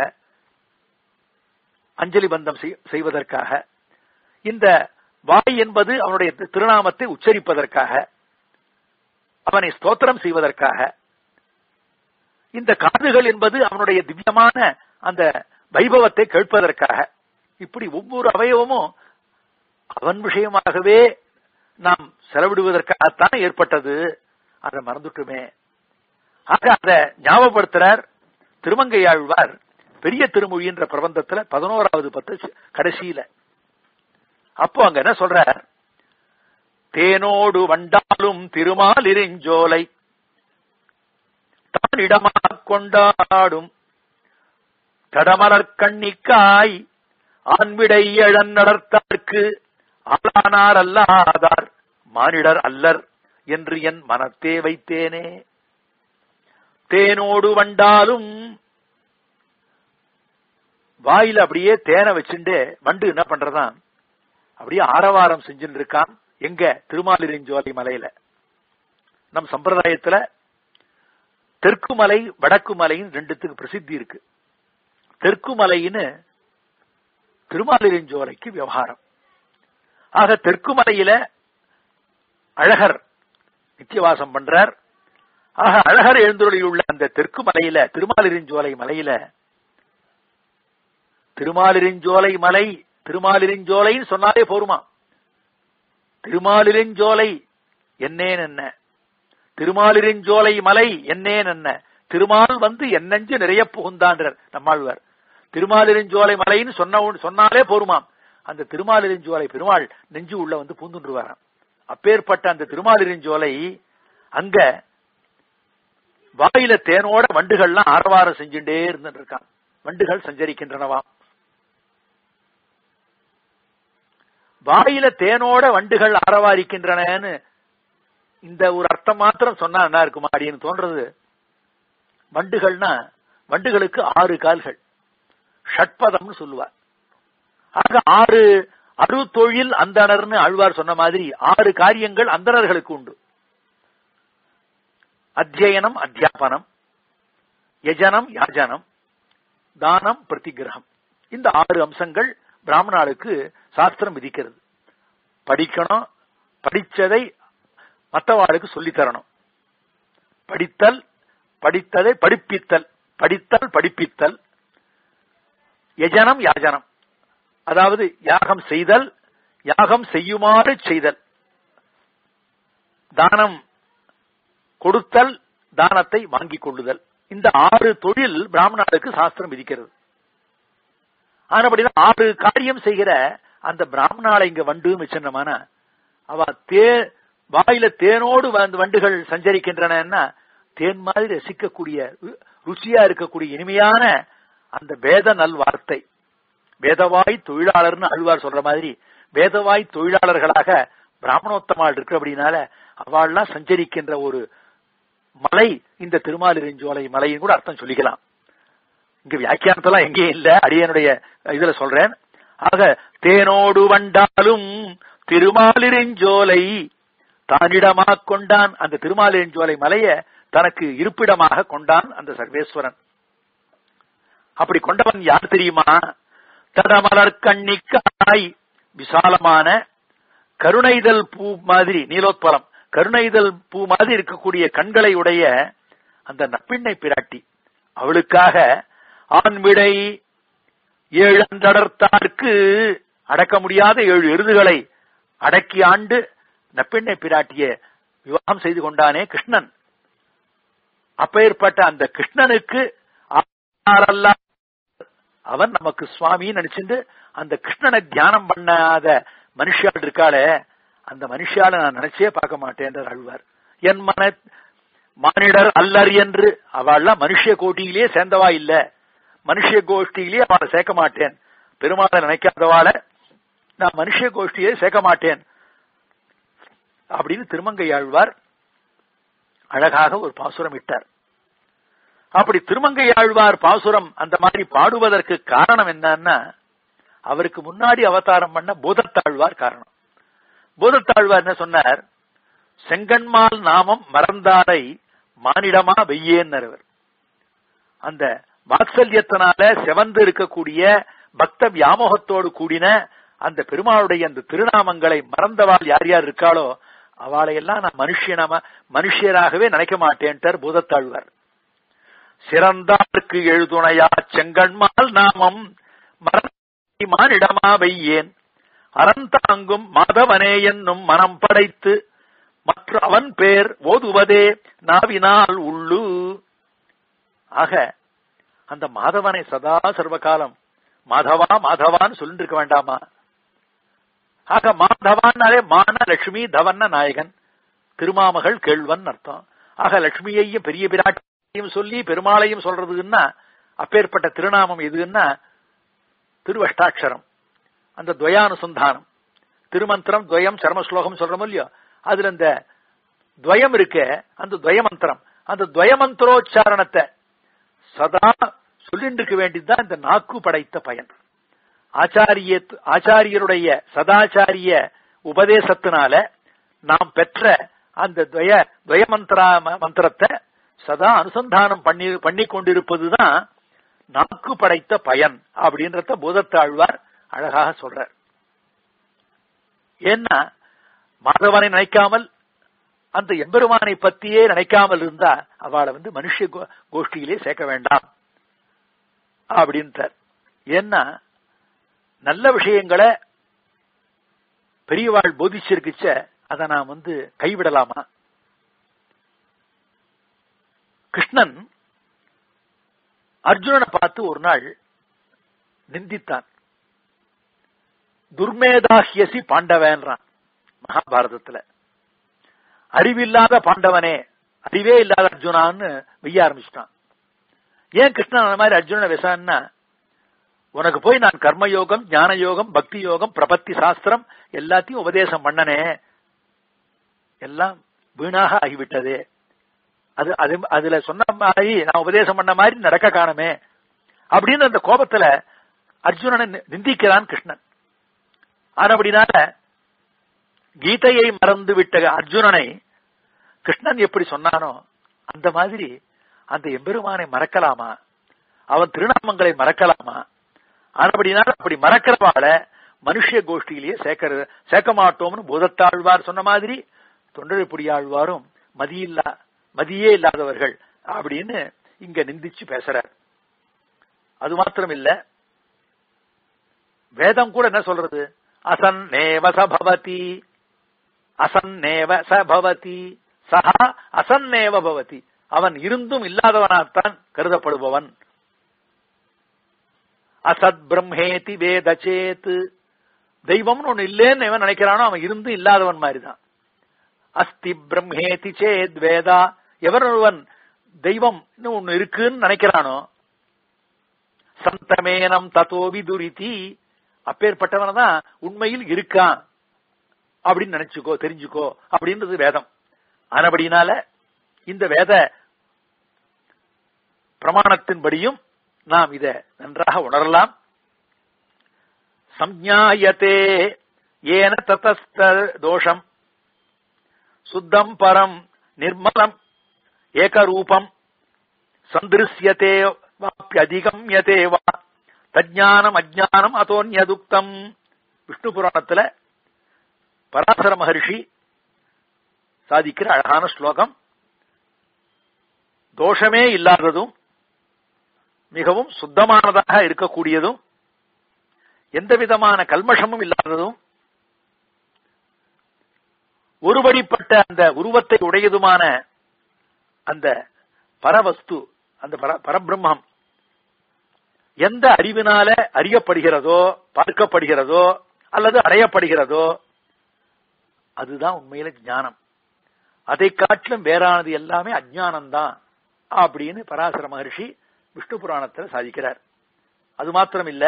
[SPEAKER 1] அஞ்சலி பந்தம் செய்வதற்காக இந்த வாய் என்பது அவனுடைய திருநாமத்தை உச்சரிப்பதற்காக அவனை ஸ்தோத்திரம் செய்வதற்காக இந்த காதுகள் என்பது அவனுடைய திவ்யமான அந்த வைபவத்தை கேட்பதற்காக இப்படி ஒவ்வொரு அவயவமும் அவன் விஷயமாகவே நாம் செலவிடுவதற்காகத்தான் ஏற்பட்டது அதை மறந்துட்டுமே ஆக அதை ஞாபகப்படுத்துறார் திருமங்கையாழ்வார் பெரிய திருமொழி என்ற பிரபந்தத்துல பதினோராவது பத்து கடைசியில அப்போ அங்க என்ன சொல்றார் தேனோடு வண்டாலும் திருமாலிருஞ்சோலை தானிடமாக கொண்டாடும் தடமலர் கண்ணிக்காய் ஆண்விடை எழன் நடத்தார்க்கு ஆளானார் அல்லாதார் மானிடர் அல்லர் என்று என் மனத்தே வைத்தேனே தேனோடு வண்டாலும் வாயில அப்படியே தேனை வச்சுட்டு வண்டு என்ன பண்றதான் அப்படியே ஆரவாரம் செஞ்சுட்டு இருக்கான் எங்க திருமாலிருஞ்சோலை மலையில நம் சம்பிரதாயத்துல தெற்கு மலை வடக்கு மலைன்னு ரெண்டுத்துக்கு பிரசித்தி இருக்கு தெற்கு மலைன்னு திருமாலிருஞ்சோலைக்கு விவகாரம் ஆக தெற்கு மலையில அழகர் நித்தியவாசம் பண்றார் ஆக அழகர் எழுந்துள்ள அந்த தெற்கு மலையில திருமாலிருஞ்சோலை மலையில திருமாலிருஞ்சோலை மலை திருமாலிருஞ்சோலைன்னு சொன்னாலே போருமா திருமாலிருஞ்சோலை என்னேன் என்ன திருமாலிருஞ்சோலை மலை என்னேன் என்ன திருமால் வந்து என்னஞ்சு நிறைய புகுந்தான்றார் நம்மாழ்வார் திருமாலிருஞ்சோலை மலைன்னு சொன்ன சொன்னாலே போருமாம் அந்த திருமாலிருஞ்சோலை பெருமாள் நெஞ்சு உள்ள வந்து பூந்துருவாராம் அப்பேற்பட்ட அந்த திருமாலிருஞ்சோலை அங்க வாயில தேனோட வண்டுகள்லாம் ஆரவாரம் செஞ்சுட்டே இருந்துட்டு இருக்கான் வண்டுகள் சஞ்சரிக்கின்றனவாம் வாயில தேனோட வண்டுகள் ஆரவாரிக்கின்றனன்னு இந்த ஒரு அர்த்தம் மாத்திரம் சொன்னா என்ன இருக்குமா அப்படின்னு தோன்றது வண்டுகள்னா வண்டுகளுக்கு ஆறு கால்கள் ஷட்பதம்னு சொல்லுவார் ஆக ஆறு அருத்தொழில் அந்தணர்னு ஆழ்வார் சொன்ன மாதிரி ஆறு காரியங்கள் அந்தணர்களுக்கு உண்டு அத்தியனம் அத்தியாபனம் யஜனம் யாஜனம் தானம் பிரதிகிரகம் இந்த ஆறு அம்சங்கள் பிராமணாளுக்கு சாஸ்திரம் விதிக்கிறது படிக்கணும் படிச்சதை மற்றவாளுக்கு சொல்லித் தரணும் படித்தல் படித்ததை படிப்பித்தல் படித்தல் படிப்பித்தல் யஜனம் யாஜனம் அதாவது யாகம் செய்தல் யாகம் செய்யுமாறு செய்தல் தானம் கொடுத்தல் தானத்தை வாங்கிக் கொள்ளுதல் இந்த ஆறு தொழில் பிராமணர்களுக்கு சாஸ்திரம் விதிக்கிறது ஆனபடிதான் ஆறு காரியம் செய்கிற அந்த பிராமணாலை இங்க வண்டு வச்சிருந்தமான அவ தே வாயில தேனோடு வந்து வண்டுகள் சஞ்சரிக்கின்றன தேன் மாதிரி ரசிக்கக்கூடிய ருச்சியா இருக்கக்கூடிய இனிமையான அந்த வேத நல் வார்த்தை வேதவாய் தொழிலாளர்னு அழ்வார் சொல்ற மாதிரி வேதவாய் தொழிலாளர்களாக பிராமணோத்தமாள் இருக்கு அப்படின்னால அவள்லாம் சஞ்சரிக்கின்ற ஒரு மலை இந்த திருமாலிருஞ்சோலை மலைன்னு கூட அர்த்தம் சொல்லிக்கலாம் இங்க வியாக்கியானத்தெல்லாம் எங்கேயும் இல்ல அடியனுடைய இதுல சொல்றேன் ஆக தேனோடு வண்டாலும் திருமாலிருஞ்சோலை தானிடமா கொண்டான் அந்த திருமாலிருஞ்சோலை மலைய தனக்கு இருப்பிடமாக கொண்டான் அந்த சர்வேஸ்வரன் அப்படி கொண்டவன் யார் தெரியுமா தடமலர் கண்ணிக்காய் விசாலமான கருணைதல் பூ மாதிரி நீலோத்பலம் கருணைதல் பூ மாதிரி இருக்கக்கூடிய கண்களை உடைய அந்த நப்பிண்ணை பிராட்டி அவளுக்காக ஆண்விடை ஏழு அந்தடர்த்தார்க்கு அடக்க முடியாத ஏழு எருதுகளை அடக்கி ஆண்டு நப்பெண்ணை பிராட்டிய விவாகம் செய்து கொண்டானே கிருஷ்ணன் அப்பேற்பட்ட அந்த கிருஷ்ணனுக்கு அவன் நமக்கு சுவாமின்னு நினைச்சிட்டு அந்த கிருஷ்ணனை தியானம் பண்ணாத மனுஷாள் இருக்காளே அந்த மனுஷால நான் நினைச்சே பார்க்க மாட்டேன் அழுவார் என் மன மானிடர் அல்லர் என்று அவள்லாம் மனுஷ கோட்டியிலேயே சேர்ந்தவா இல்ல மனுஷ கோஷ்டியிலேயே அவளை சேர்க்க மாட்டேன் பெருமாளை நினைக்காதவாள நான் மனுஷ கோஷ்டியே சேர்க்க மாட்டேன் அப்படின்னு திருமங்கை ஆழ்வார் அழகாக ஒரு பாசுரம் இட்டார் அப்படி திருமங்கை ஆழ்வார் பாசுரம் அந்த மாதிரி பாடுவதற்கு காரணம் என்னன்னா அவருக்கு முன்னாடி அவதாரம் பண்ண பூதத்தாழ்வார் காரணம் பூதத்தாழ்வார் என்ன சொன்னார் செங்கன்மால் நாமம் மறந்தாரை மானிடமா வெய்யேன்னர் அந்த வாத்சல்யத்தினால செவந்து இருக்கக்கூடிய பக்த வியாமோகத்தோடு கூடின அந்த பெருமாளுடைய அந்த திருநாமங்களை மறந்தவாள் யார் யார் இருக்காளோ அவளை எல்லாம் நான் மனுஷனமா மனுஷராகவே நினைக்க மாட்டேன்ட்டார் பூதத்தாழ்வார் சிறந்தார்க்கு எழுதுணையா செங்கண்மால் நாமம் மானிடமா வையேன் அறந்தாங்கும் மாதவனே என்னும் மனம் படைத்து மற்ற அவன் பேர் ஓதுவதே நாவினால் உள்ளு ஆக அந்த மாதவனை சதா சர்வகாலம் மாதவா மாதவான்னு சொல்லிட்டு இருக்க வேண்டாமா ஆக மாதவான்னாலே மான லட்சுமி தவன்ன நாயகன் திருமாமகள் கேள்வன் அர்த்தம் ஆக லட்சுமியையும் பெரிய பிராட்டியையும் சொல்லி பெருமாளையும் சொல்றதுன்னா அப்பேற்பட்ட திருநாமம் எதுன்னா திருவஷ்டாட்சரம் அந்த துவயானுசந்தானம் திருமந்திரம் துவயம் சர்ம ஸ்லோகம் சொல்றோம் இல்லையோ அதுல இந்த துவயம் இருக்க அந்த துவய மந்திரம் அந்த துவயமந்திரோச்சாரணத்தை சதா சொல்லிட்டு இருக்க வேண்டியதுதான் இந்த நாக்கு படைத்த பயன் ஆச்சாரிய ஆச்சாரியருடைய சதாச்சாரிய உபதேசத்தினால நாம் பெற்ற அந்த துவய துவயமந்திரா மந்திரத்தை சதா அனுசந்தானம் பண்ணி பண்ணி கொண்டிருப்பதுதான் நாக்கு படைத்த பயன் அப்படின்றத பூதத்தாழ்வார் அழகாக சொல்றார் ஏன்னா மாதவனை நினைக்காமல் அந்த எம்பெருமானை பத்தியே நினைக்காமல் இருந்தா அவளை வந்து மனுஷ கோஷ்டியிலே சேர்க்க வேண்டாம் அப்படின்றார் ஏன்னா நல்ல விஷயங்களை பெரியவாள் போதிச்சிருக்குச்ச அதை நாம் வந்து கைவிடலாமா கிருஷ்ணன் அர்ஜுனனை பார்த்து ஒரு நாள் நிந்தித்தான் துர்மேதாஹியசி பாண்டவன்றான் மகாபாரதத்துல அறிவில்லாத பாண்டவனே அறிவே இல்லாத அர்ஜுனான்னு வெய்ய ஆரம்பிச்சிட்டான் ஏன் கிருஷ்ணன் அந்த மாதிரி அர்ஜுனனை விசான்னா உனக்கு போய் நான் கர்மயோகம் ஞான யோகம் பக்தி யோகம் பிரபத்தி சாஸ்திரம் எல்லாத்தையும் உபதேசம் பண்ணனே எல்லாம் வீணாக ஆகிவிட்டதே அது அது அதுல சொன்ன மாதிரி நான் உபதேசம் பண்ண மாதிரி நடக்க காணுமே அப்படின்னு அந்த கோபத்துல அர்ஜுனனை நிந்திக்கிறான் கிருஷ்ணன் ஆனபடினால கீதையை மறந்து விட்ட அர்ஜுனனை கிருஷ்ணன் எப்படி சொன்னானோ அந்த மாதிரி அந்த எம்பெருமானை மறக்கலாமா அவன் திருநாமங்களை மறக்கலாமா ஆனபடினால அப்படி மறக்கிறவாள மனுஷ கோஷ்டியிலேயே சேர்க்க சேர்க்க மாட்டோம்னு பூதத்தாழ்வார் சொன்ன மாதிரி தொண்டரைப்புடி ஆழ்வாரும் மதியில்லா மதியே இல்லாதவர்கள் அப்படின்னு இங்க நிந்திச்சு பேசுறார் அது மாத்திரம் இல்ல வேதம் கூட என்ன சொல்றது அசன்னேவ சபவதி அசன்னேவ சபவதி சஹா அசன்னேவ பவதி அவன் இருந்தும் இல்லாதவனாகத்தான் கருதப்படுபவன் அசத் பிரம்மேதி வேத சேத்து தெய்வம்னு ஒண்ணு இல்லேன்னு எவன் நினைக்கிறானோ அவன் இருந்தும் இல்லாதவன் மாதிரிதான் அஸ்தி பிரம்மேதி சேத் வேதா எவர் ஒருவன் தெய்வம் ஒண்ணு இருக்குன்னு நினைக்கிறானோ சந்தமேனம் தத்தோ விதுரிதி அப்பேற்பட்டவன தான் உண்மையில் இருக்கான் அப்படின்னு நினைச்சுக்கோ தெரிஞ்சுக்கோ அப்படின்றது வேதம் ஆனபடினால இந்த வேத பிரமாணத்தின்படியும் நாம் இத நன்றாக உணரலாம் சம்ஞாயத்தே ஏன ததஸ்த தோஷம் சுத்தம் பரம் நிர்மலம் ஏகரூபம் சந்திருஷ்யத்தே வாப்பியதிகம்யதே வா தஜானம் அஜானம் அதோன்யதுக்தம் விஷ்ணு புராணத்துல பராசர மகர்ஷி சாதிக்கிற அழகான ஸ்லோகம் தோஷமே இல்லாததும் மிகவும் சுத்தமானதாக இருக்கக்கூடியதும் எந்த விதமான கல்மஷமும் இல்லாததும் ஒருபடிப்பட்ட அந்த உருவத்தை உடையதுமான அந்த பரவஸ்து அந்த பரபிரம்மம் எந்த அறிவினால அறியப்படுகிறதோ பார்க்கப்படுகிறதோ அல்லது அடையப்படுகிறதோ அதுதான் உண்மையில ஞானம் அதை காட்டிலும் வேறானது எல்லாமே அஜானம்தான் அப்படின்னு பராசர மகர்ஷி விஷ்ணு புராணத்தில் சாதிக்கிறார் அது மாத்திரம் இல்ல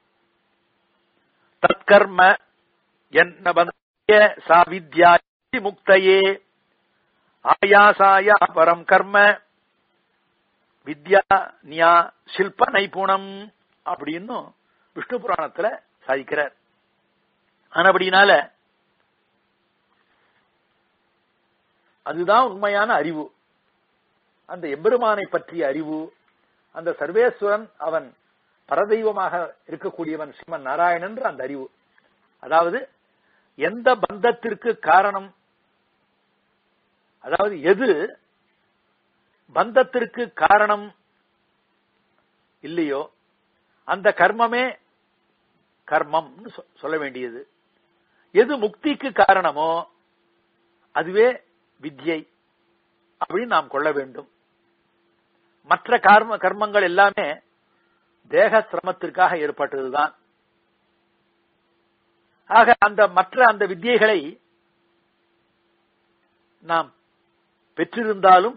[SPEAKER 1] தற்கர்ம என்ன சாவித்யா முக்தையே ஆயாசாய பரம் கர்ம வித்யா நியா சில்ப நைபுணம் அப்படின்னு விஷ்ணு புராணத்துல சாதிக்கிறார் ஆனபடினால அதுதான் உண்மையான அறிவு அந்த எம்பெருமானை பற்றிய அறிவு அந்த சர்வேஸ்வரன் அவன் பரதெய்வமாக இருக்கக்கூடியவன் ஸ்ரீமன் நாராயணன் அந்த அறிவு அதாவது எந்த பந்தத்திற்கு காரணம் அதாவது எது பந்தத்திற்கு காரணம் இல்லையோ அந்த கர்மமே கர்மம் சொல்ல வேண்டியது எது முக்திக்கு காரணமோ அதுவே வித்யை அப்படின்னு நாம் கொள்ள வேண்டும் மற்ற கர்ம கர்மங்கள் எல்லாமே தேக சிரமத்திற்காக ஏற்பட்டதுதான் ஆக அந்த மற்ற அந்த வித்தியைகளை நாம் பெற்றிருந்தாலும்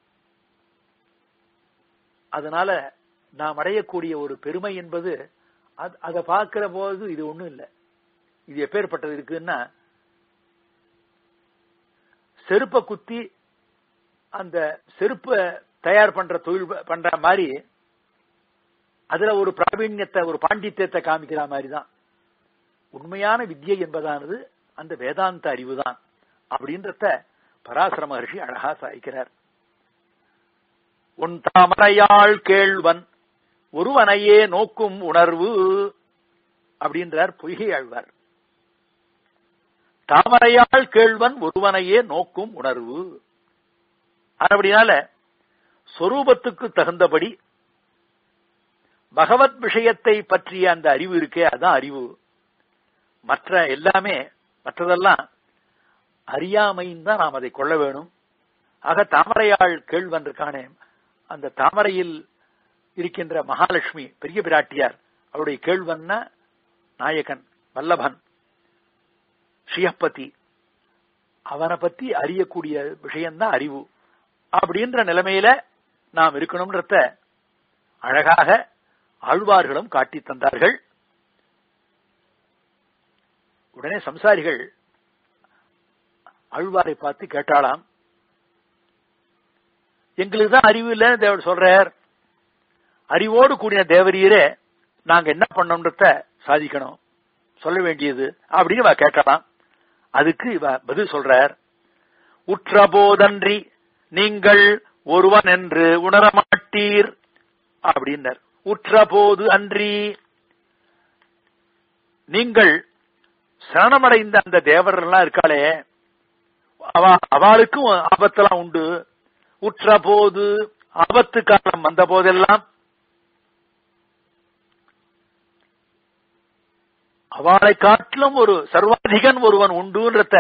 [SPEAKER 1] அதனால நாம் அடையக்கூடிய ஒரு பெருமை என்பது அதை பார்க்கிற போது இது ஒண்ணும் இல்லை இது எப்பேற்பட்டது இருக்குன்னா செருப்ப குத்தி அந்த செருப்பை தயார் பண்ற தொழில் பண்ற மாதிரி அதுல ஒரு பிராவீண்யத்தை ஒரு பாண்டித்யத்தை காமிக்கிற மாதிரி தான் உண்மையான வித்யை என்பதானது அந்த வேதாந்த அறிவு தான் அப்படின்றத பராசர மகர்ஷி அழகா சாய்க்கிறார் உன் தாமரையாள் கேள்வன் ஒருவனையே நோக்கும் உணர்வு அப்படின்றார் பொய்கை ஆழ்வார் தாமரையாள் கேள்வன் ஒருவனையே நோக்கும் உணர்வு அப்படினால சொரூபத்துக்கு தகுந்தபடி பகவத் விஷயத்தை பற்றிய அந்த அறிவு இருக்கே அதான் அறிவு மற்ற எல்லாமே மற்றதெல்லாம் அறியாமைன்னு தான் நாம் அதை கொள்ள வேணும் ஆக தாமரையாள் கேள்வன் இருக்கானே அந்த தாமரையில் இருக்கின்ற மகாலட்சுமி பெரிய பிராட்டியார் அவருடைய கேள்வன்னா நாயகன் வல்லபன் ஸ்ரீயப்பதி அவனை பத்தி அறியக்கூடிய விஷயம்தான் அறிவு அப்படின்ற நிலைமையில நாம் இருக்கணும்ன்றத அழகாக ஆழ்வார்களும் காட்டி தந்தார்கள் உடனே சம்சாரிகள் ஆழ்வாரை பார்த்து கேட்டாளாம் எங்களுக்கு தான் அறிவு இல்லைன்னு தேவர் சொல்றார் அறிவோடு கூடிய தேவரீரே நாங்க என்ன பண்ணோம்ன்றத சாதிக்கணும் சொல்ல வேண்டியது அப்படின்னு இவ கேட்கலாம் அதுக்கு இவ பதில் சொல்றார் உற்றபோதன்றி நீங்கள் ஒருவன் என்று உணரமாட்டீர் அப்படின்னர் உற்றபோது அன்றி நீங்கள் சரணமடைந்த அந்த தேவரெல்லாம் இருக்காளே அவ அவளுக்கும் ஆபத்தெல்லாம் உண்டு உற்ற போது ஆபத்து காலம் வந்த போதெல்லாம் அவளை காட்டிலும் ஒரு சர்வாதிகன் ஒருவன் உண்டுன்றத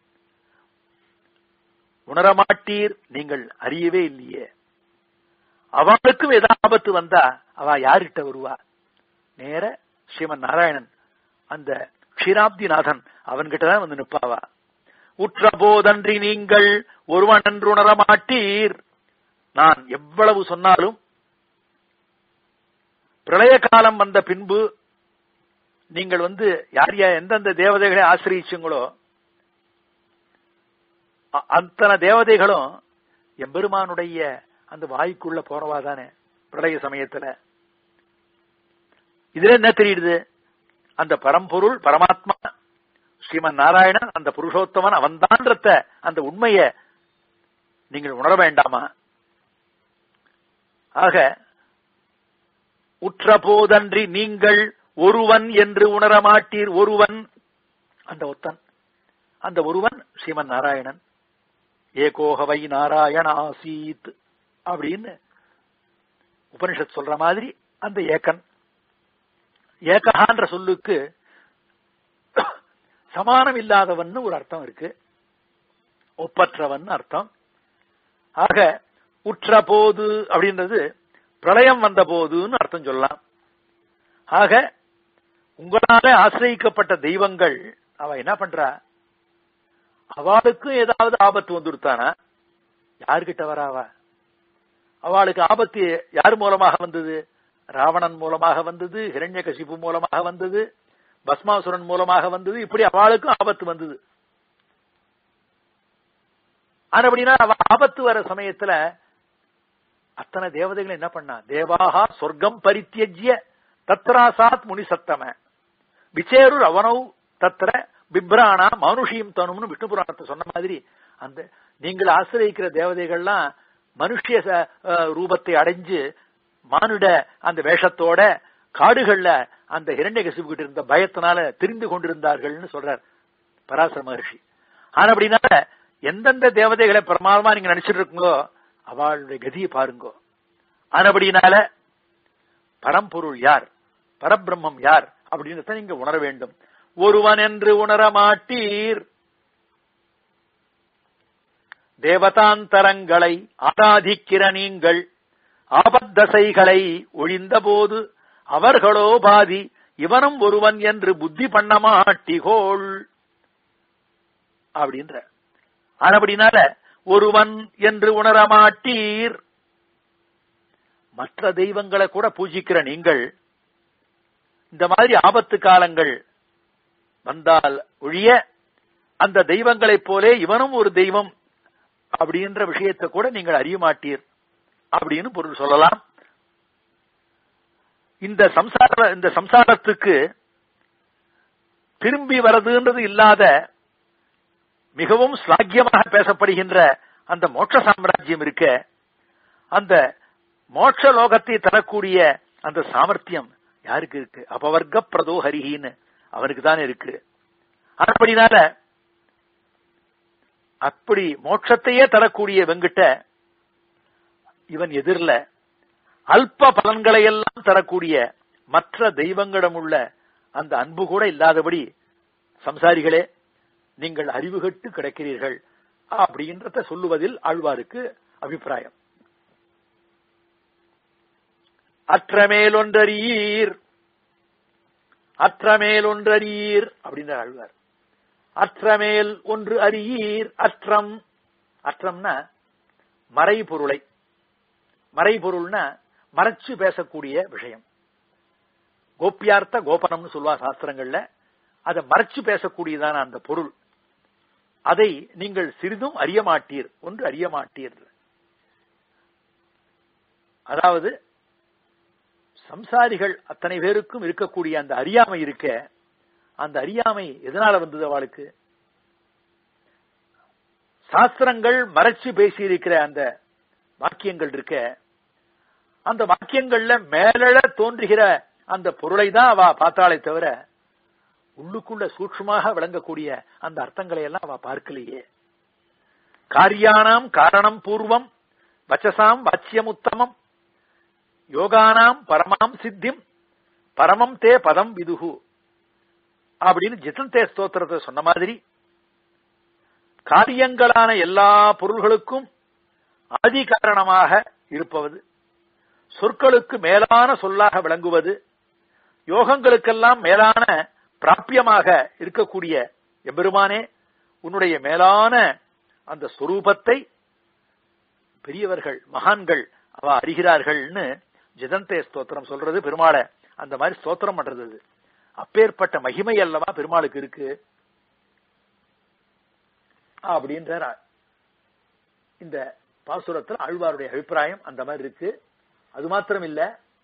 [SPEAKER 1] உணரமாட்டீர் நீங்கள் அறியவே இல்லையே அவளுக்கும் ஏதாவது ஆபத்து வந்தா அவ யார்கிட்ட வருவா நேர ஸ்ரீமன் நாராயணன் அந்த க்ஷீராப்திநாதன் அவன்கிட்டதான் வந்து நிப்பாவா உற்ற போதன்றி நீங்கள் ஒருவன் என்று உணர மாட்டீர் நான் எவ்வளவு சொன்னாலும் பிரளய காலம் வந்த பின்பு நீங்கள் வந்து யார் யார் எந்தெந்த தேவதைகளை ஆசிரியிச்சுங்களோ அத்தனை தேவதைகளும் எம்பெருமானுடைய அந்த வாய்க்குள்ள போறவா தானே பிரளய சமயத்துல இதுல என்ன தெரியுது அந்த பரம்பொருள் பரமாத்மா ஸ்ரீமன் நாராயணன் அந்த புருஷோத்தமன் அவன்தான்றத அந்த உண்மைய நீங்கள் உணர வேண்டாமா ஆக உற்ற போதன்றி நீங்கள் ஒருவன் என்று உணரமாட்டீர் ஒருவன் அந்த ஒத்தன் அந்த ஒருவன் ஸ்ரீமன் நாராயணன் ஏகோகவை நாராயண ஆசீத் அப்படின்னு உபனிஷத் சொல்ற மாதிரி அந்த ஏக்கன் ஏகஹான்ற சொல்லுக்கு சமானம் இல்லாதவன் ஒரு அர்த்தம் இருக்கு ஒப்பற்றவன் அர்த்தம் ஆக உற்ற போது அப்படின்றது பிரளயம் வந்த போதுன்னு அர்த்தம் சொல்லலாம் ஆக உங்களால ஆசிரியிக்கப்பட்ட தெய்வங்கள் அவ என்ன பண்றா அவளுக்கும் ஏதாவது ஆபத்து வந்துடுத்தானா யாருகிட்ட வராவா அவளுக்கு ஆபத்து யார் மூலமாக வந்தது ராவணன் மூலமாக வந்தது ஹிரண்யகசிபு மூலமாக வந்தது பஸ்மாசுரன் மூலமாக வந்தது இப்படி அவளுக்கும் ஆபத்து வந்தது ஆனபடினா அவ ஆபத்து வர சமயத்துல அத்தனை தேவதைகள் என்ன பண்ணா தேவாகா சொர்க்கம் பரித்தியஜ்ய தத்ராசாத் முனி சத்தம விச்சேருர் அவனவு தத்திர பிப்ரானா மனுஷியும் தனும்னு விஷ்ணு புராணத்தை சொன்ன மாதிரி அந்த நீங்கள் ஆசிரியக்கிற தேவதைகள்லாம் மனுஷிய ரூபத்தை அடைஞ்சு மானுட அந்த வேஷத்தோட காடுகள்ல அந்த இரண்டை கசிவுகிட்டு இருந்த பயத்தினால தெரிந்து கொண்டிருந்தார்கள்னு சொல்றார் பராசர மகர்ஷி ஆனா அப்படின்னால எந்தெந்த தேவதைகளை பிரமாதமா நீங்க நினைச்சிட்டு இருக்கீங்களோ அவளுடைய கதியை பாருங்கோ ஆனபடினால பரம்பொருள் யார் பரபிரம்மம் யார் அப்படின்றத நீங்க உணர வேண்டும் ஒருவன் என்று உணர மாட்டீர் தேவதாந்தரங்களை ஆராதிக்கிற நீங்கள் ஆபத்தசைகளை ஒழிந்தபோது அவர்களோ பாதி இவனும் ஒருவன் என்று புத்தி பண்ண மாட்டிகோள் அப்படின்ற ஆனபடினால ஒருவன் என்று உணர மாட்டீர் மற்ற தெய்வங்களை கூட பூஜிக்கிற நீங்கள் இந்த மாதிரி ஆபத்து காலங்கள் வந்தால் ஒழிய அந்த தெய்வங்களைப் போலே இவனும் ஒரு தெய்வம் அப்படின்ற விஷயத்தை கூட நீங்கள் அறிய மாட்டீர் அப்படின்னு பொருள் சொல்லலாம் இந்த சம்சார இந்த சம்சாரத்துக்கு திரும்பி வரதுன்றது இல்லாத மிகவும் ஸ்லாக்கியமாக பேசப்படுகின்ற அந்த மோட்ச சாம்ராஜ்யம் இருக்க அந்த மோட்ச லோகத்தை தரக்கூடிய அந்த சாமர்த்தியம் யாருக்கு இருக்கு அபவர்க்க பிரதோ ஹரிஹின்னு அவனுக்கு தான் இருக்கு அப்படினால அப்படி மோட்சத்தையே தரக்கூடிய வெங்கிட்ட இவன் எதிரில அல்ப பலன்களை எல்லாம் தரக்கூடிய மற்ற தெய்வங்களிடம் உள்ள அந்த அன்பு கூட இல்லாதபடி சம்சாரிகளே நீங்கள் அறிவுகட்டு கிடைக்கிறீர்கள் அப்படின்றத சொல்லுவதில் ஆழ்வாருக்கு அபிப்பிராயம் அற்றமேலொன்றறீர் அற்றமேலொன்றறீர் அப்படின்ற ஆழ்வார் அற்றமேல் ஒன்று அறியீர் அற்றம் அற்றம்னா மறைபொருளை மறைபொருள்னா மறைச்சு பேசக்கூடிய விஷயம் கோப்பியார்த்த கோபனம்னு சொல்லுவா சாஸ்திரங்கள்ல அதை மறைச்சு பேசக்கூடியதான அந்த பொருள் அதை நீங்கள் சிறிதும் அறிய மாட்டீர் ஒன்று அறிய மாட்டீர் அதாவது சம்சாரிகள் அத்தனை பேருக்கும் இருக்கக்கூடிய அந்த அறியாமை இருக்க அந்த அறியாமை எதனால வந்தது அவளுக்கு சாஸ்திரங்கள் மறைச்சு பேசி இருக்கிற அந்த வாக்கியங்கள் இருக்க அந்த வாக்கியங்கள்ல மேலழ தோன்றுகிற அந்த பொருளை தான் அவ பார்த்தாலே தவிர உள்ளுக்குள்ள சூட்சமாக விளங்கக்கூடிய அந்த அர்த்தங்களை எல்லாம் அவ பார்க்கலையே காரியானாம் காரணம் பூர்வம் வச்சசாம் வாச்சியம் உத்தமம் யோகானாம் பரமாம் சித்திம் பரமம் தே பதம் விதுகு அப்படின்னு ஜிதந்தே ஸ்தோத்திரத்தை சொன்ன மாதிரி காரியங்களான எல்லா பொருள்களுக்கும் ஆதி காரணமாக இருப்பது சொற்களுக்கு மேலான சொல்லாக விளங்குவது யோகங்களுக்கெல்லாம் மேலான பிராப்பியமாக இருக்கக்கூடிய எம்பெருமானே உன்னுடைய மேலான அந்த ஸ்வரூபத்தை பெரியவர்கள் மகான்கள் அவ அறிகிறார்கள்னு ஜிதந்தே ஸ்தோத்திரம் சொல்றது பெருமாளை அந்த மாதிரி ஸ்தோத்திரம் பண்றது அது. அப்பேற்பட்ட மகிமை அல்லவா பெருமாளுக்கு இருக்கு அப்படின்ற இந்த பாசுரத்தில் ஆழ்வாருடைய அபிப்பிராயம் அந்த மாதிரி இருக்கு அது மாத்திரம் இல்ல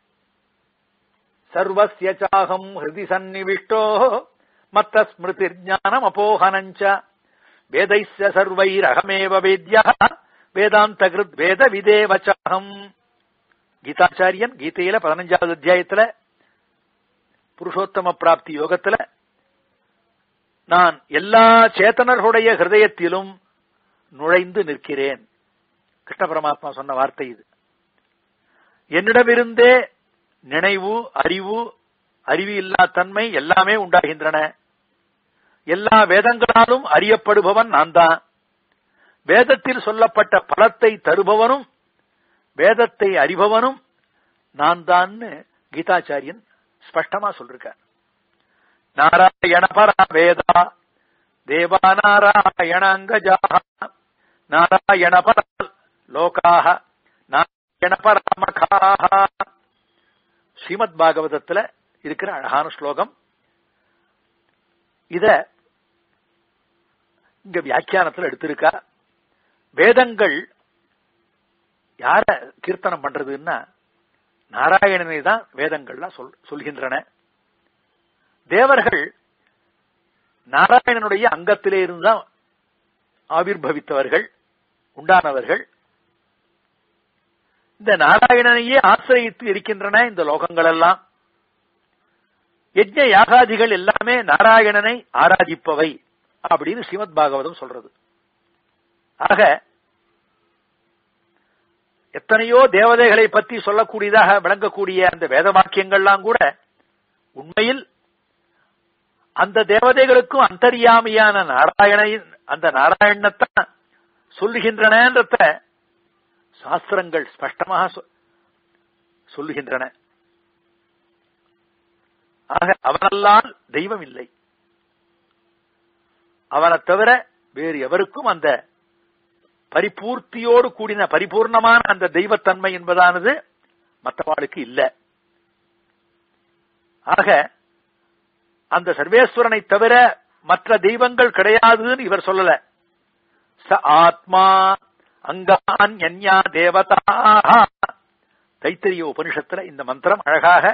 [SPEAKER 1] சர்வசிய சாகம் ஹிருதி சந்நிவிஷ்டோ மத்த ஸ்மிருதி ஞானம் அபோகனஞ்ச வேதைஸ்ய சர்வைரகமேவ வேத்யா வேதாந்த கிருத் வேத விதேவச்சாகம் கீதாச்சாரியன் கீதையில பதினஞ்சாவது அத்தியாயத்துல புருஷோத்தம பிராப்தி யோகத்துல நான் எல்லா சேத்தனர்களுடைய ஹிருதயத்திலும் நுழைந்து நிற்கிறேன் கிருஷ்ண பரமாத்மா சொன்ன வார்த்தை இது என்னிடமிருந்தே நினைவு அறிவு அறிவு இல்லா தன்மை எல்லாமே உண்டாகின்றன எல்லா வேதங்களாலும் அறியப்படுபவன் நான் தான் வேதத்தில் சொல்லப்பட்ட பலத்தை தருபவனும் வேதத்தை அறிபவனும் நான் தான்னு கீதாச்சாரியன் ஸ்பஷ்டமா சொல்லிருக்கார் நாராயண பரா வேதா தேவா நாராயணாங்கஜாக நாராயண பர லோகாக நாராயண பரமகாக ஸ்ரீமத் பாகவதத்துல இருக்கிற அழகான ஸ்லோகம் இத இங்க வியாக்கியானத்துல எடுத்திருக்கா வேதங்கள் யார கீர்த்தனம் பண்றதுன்னா நாராயணனை தான் வேதங்கள்லாம் சொல் சொல்கின்றன தேவர்கள் நாராயணனுடைய அங்கத்திலே இருந்துதான் ஆவிர்பவித்தவர்கள் உண்டானவர்கள் இந்த நாராயணனையே ஆசிரியத்து இருக்கின்றன இந்த லோகங்கள் எல்லாம் யஜ்ஞ யாகாதிகள் எல்லாமே நாராயணனை ஆராதிப்பவை அப்படின்னு ஸ்ரீமத் பாகவதம் சொல்றது ஆக எத்தனையோ தேவதைகளை பற்றி சொல்லக்கூடியதாக விளங்கக்கூடிய அந்த வேத வாக்கியங்கள்லாம் கூட உண்மையில் அந்த தேவதைகளுக்கும் அந்தரியாமியான நாராயண அந்த நாராயணத்தான் சொல்லுகின்றனன்றத சாஸ்திரங்கள் ஸ்பஷ்டமாக சொ- சொல்லுகின்றன ஆக அவனல்லால் தெய்வம் இல்லை அவனை தவிர வேறு எவருக்கும் அந்த பரிபூர்த்தியோடு கூடின பரிபூர்ணமான அந்த தெய்வத்தன்மை என்பதானது மற்றவாளுக்கு இல்ல ஆக அந்த சர்வேஸ்வரனை தவிர மற்ற தெய்வங்கள் கிடையாதுன்னு இவர் சொல்லல ச ஆத்மா அங்கான் யன்யா தேவதா தைத்தரிய உபனிஷத்துல இந்த மந்திரம் அழகாக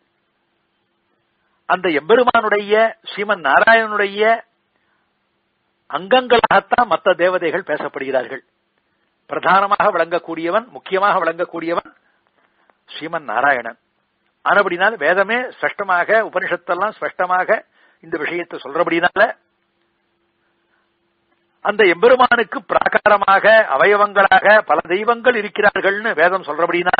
[SPEAKER 1] அந்த எம்பெருமானுடைய ஸ்ரீமன் நாராயணனுடைய அங்கங்களாகத்தான் மற்ற தேவதைகள் பேசப்படுகிறார்கள் பிரதானமாக விளங்கக்கூடியவன் முக்கியமாக விளங்கக்கூடியவன் ஸ்ரீமன் நாராயணன் ஆனபடினால் வேதமே ஸ்பஷ்டமாக உபனிஷத்தெல்லாம் ஸ்பஷ்டமாக இந்த விஷயத்தை சொல்றபடினால அந்த எம்பெருமானுக்கு பிராகாரமாக அவயவங்களாக பல தெய்வங்கள் இருக்கிறார்கள்னு வேதம் சொல்றபடினால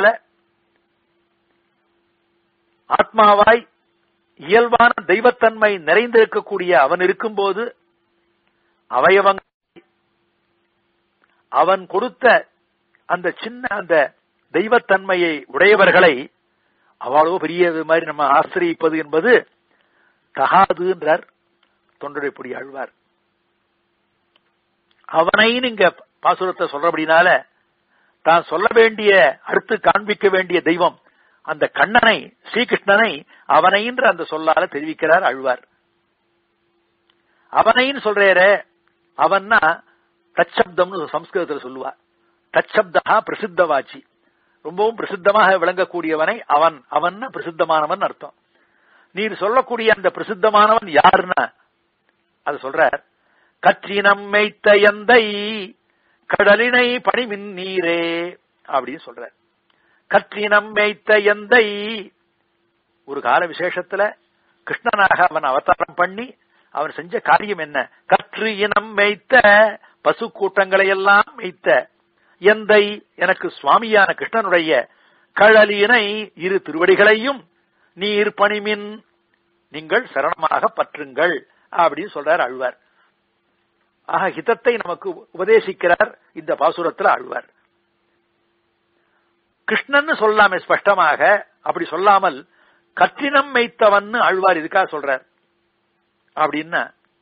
[SPEAKER 1] ஆத்மாவாய் இயல்பான தெய்வத்தன்மை நிறைந்திருக்கக்கூடிய அவன் இருக்கும்போது அவயவங்கள் அவன் கொடுத்த அந்த சின்ன அந்த தெய்வத்தன்மையை உடையவர்களை அவ்வளவு பெரிய மாதிரி நம்ம ஆசிரியப்பது என்பது தகாது என்றார் தொண்டரைப்படி ஆழ்வார் அவனை நீங்க பாசுரத்தை சொல்றபடினால தான் சொல்ல வேண்டிய அடுத்து காண்பிக்க வேண்டிய தெய்வம் அந்த கண்ணனை ஸ்ரீகிருஷ்ணனை அவனைன்ற அந்த சொல்லால தெரிவிக்கிறார் அழ்வார் அவனைன்னு சொல்றேரே அவன்னா தச்சப்தம்னு சம்ஸ்கிருதத்தில் சொல்லுவா தச்சப்தா பிரசித்தவாச்சி ரொம்பவும் பிரசித்தமாக விளங்கக்கூடியவனை அவன் அவன் பிரசித்தமானவன் அர்த்தம் நீர் சொல்லக்கூடிய அந்த பிரசித்தமானவன் யாருன்னா அது சொல்றார் கற்றினம் மெய்த்த எந்தை கடலினை பணிமின் நீரே அப்படின்னு சொல்றார் கற்றினம் மெய்த்த எந்தை ஒரு கால விசேஷத்துல கிருஷ்ணனாக அவன் அவதாரம் பண்ணி அவன் செஞ்ச காரியம் என்ன கற்று இனம் மேய்த்த பசு கூட்டங்களை எல்லாம் மேய்த்த எந்தை எனக்கு சுவாமியான கிருஷ்ணனுடைய கழலினை இரு திருவடிகளையும் நீர் பணிமின் நீங்கள் சரணமாக பற்றுங்கள் அப்படின்னு சொல்றார் அழ்வார் ஆக ஹிதத்தை நமக்கு உபதேசிக்கிறார் இந்த பாசுரத்தில் ஆழ்வார் கிருஷ்ணன் சொல்லாமே ஸ்பஷ்டமாக அப்படி சொல்லாமல் கற்றினம் மெய்த்தவன் ஆழ்வார் இதுக்காக சொல்றார் அப்படின்னா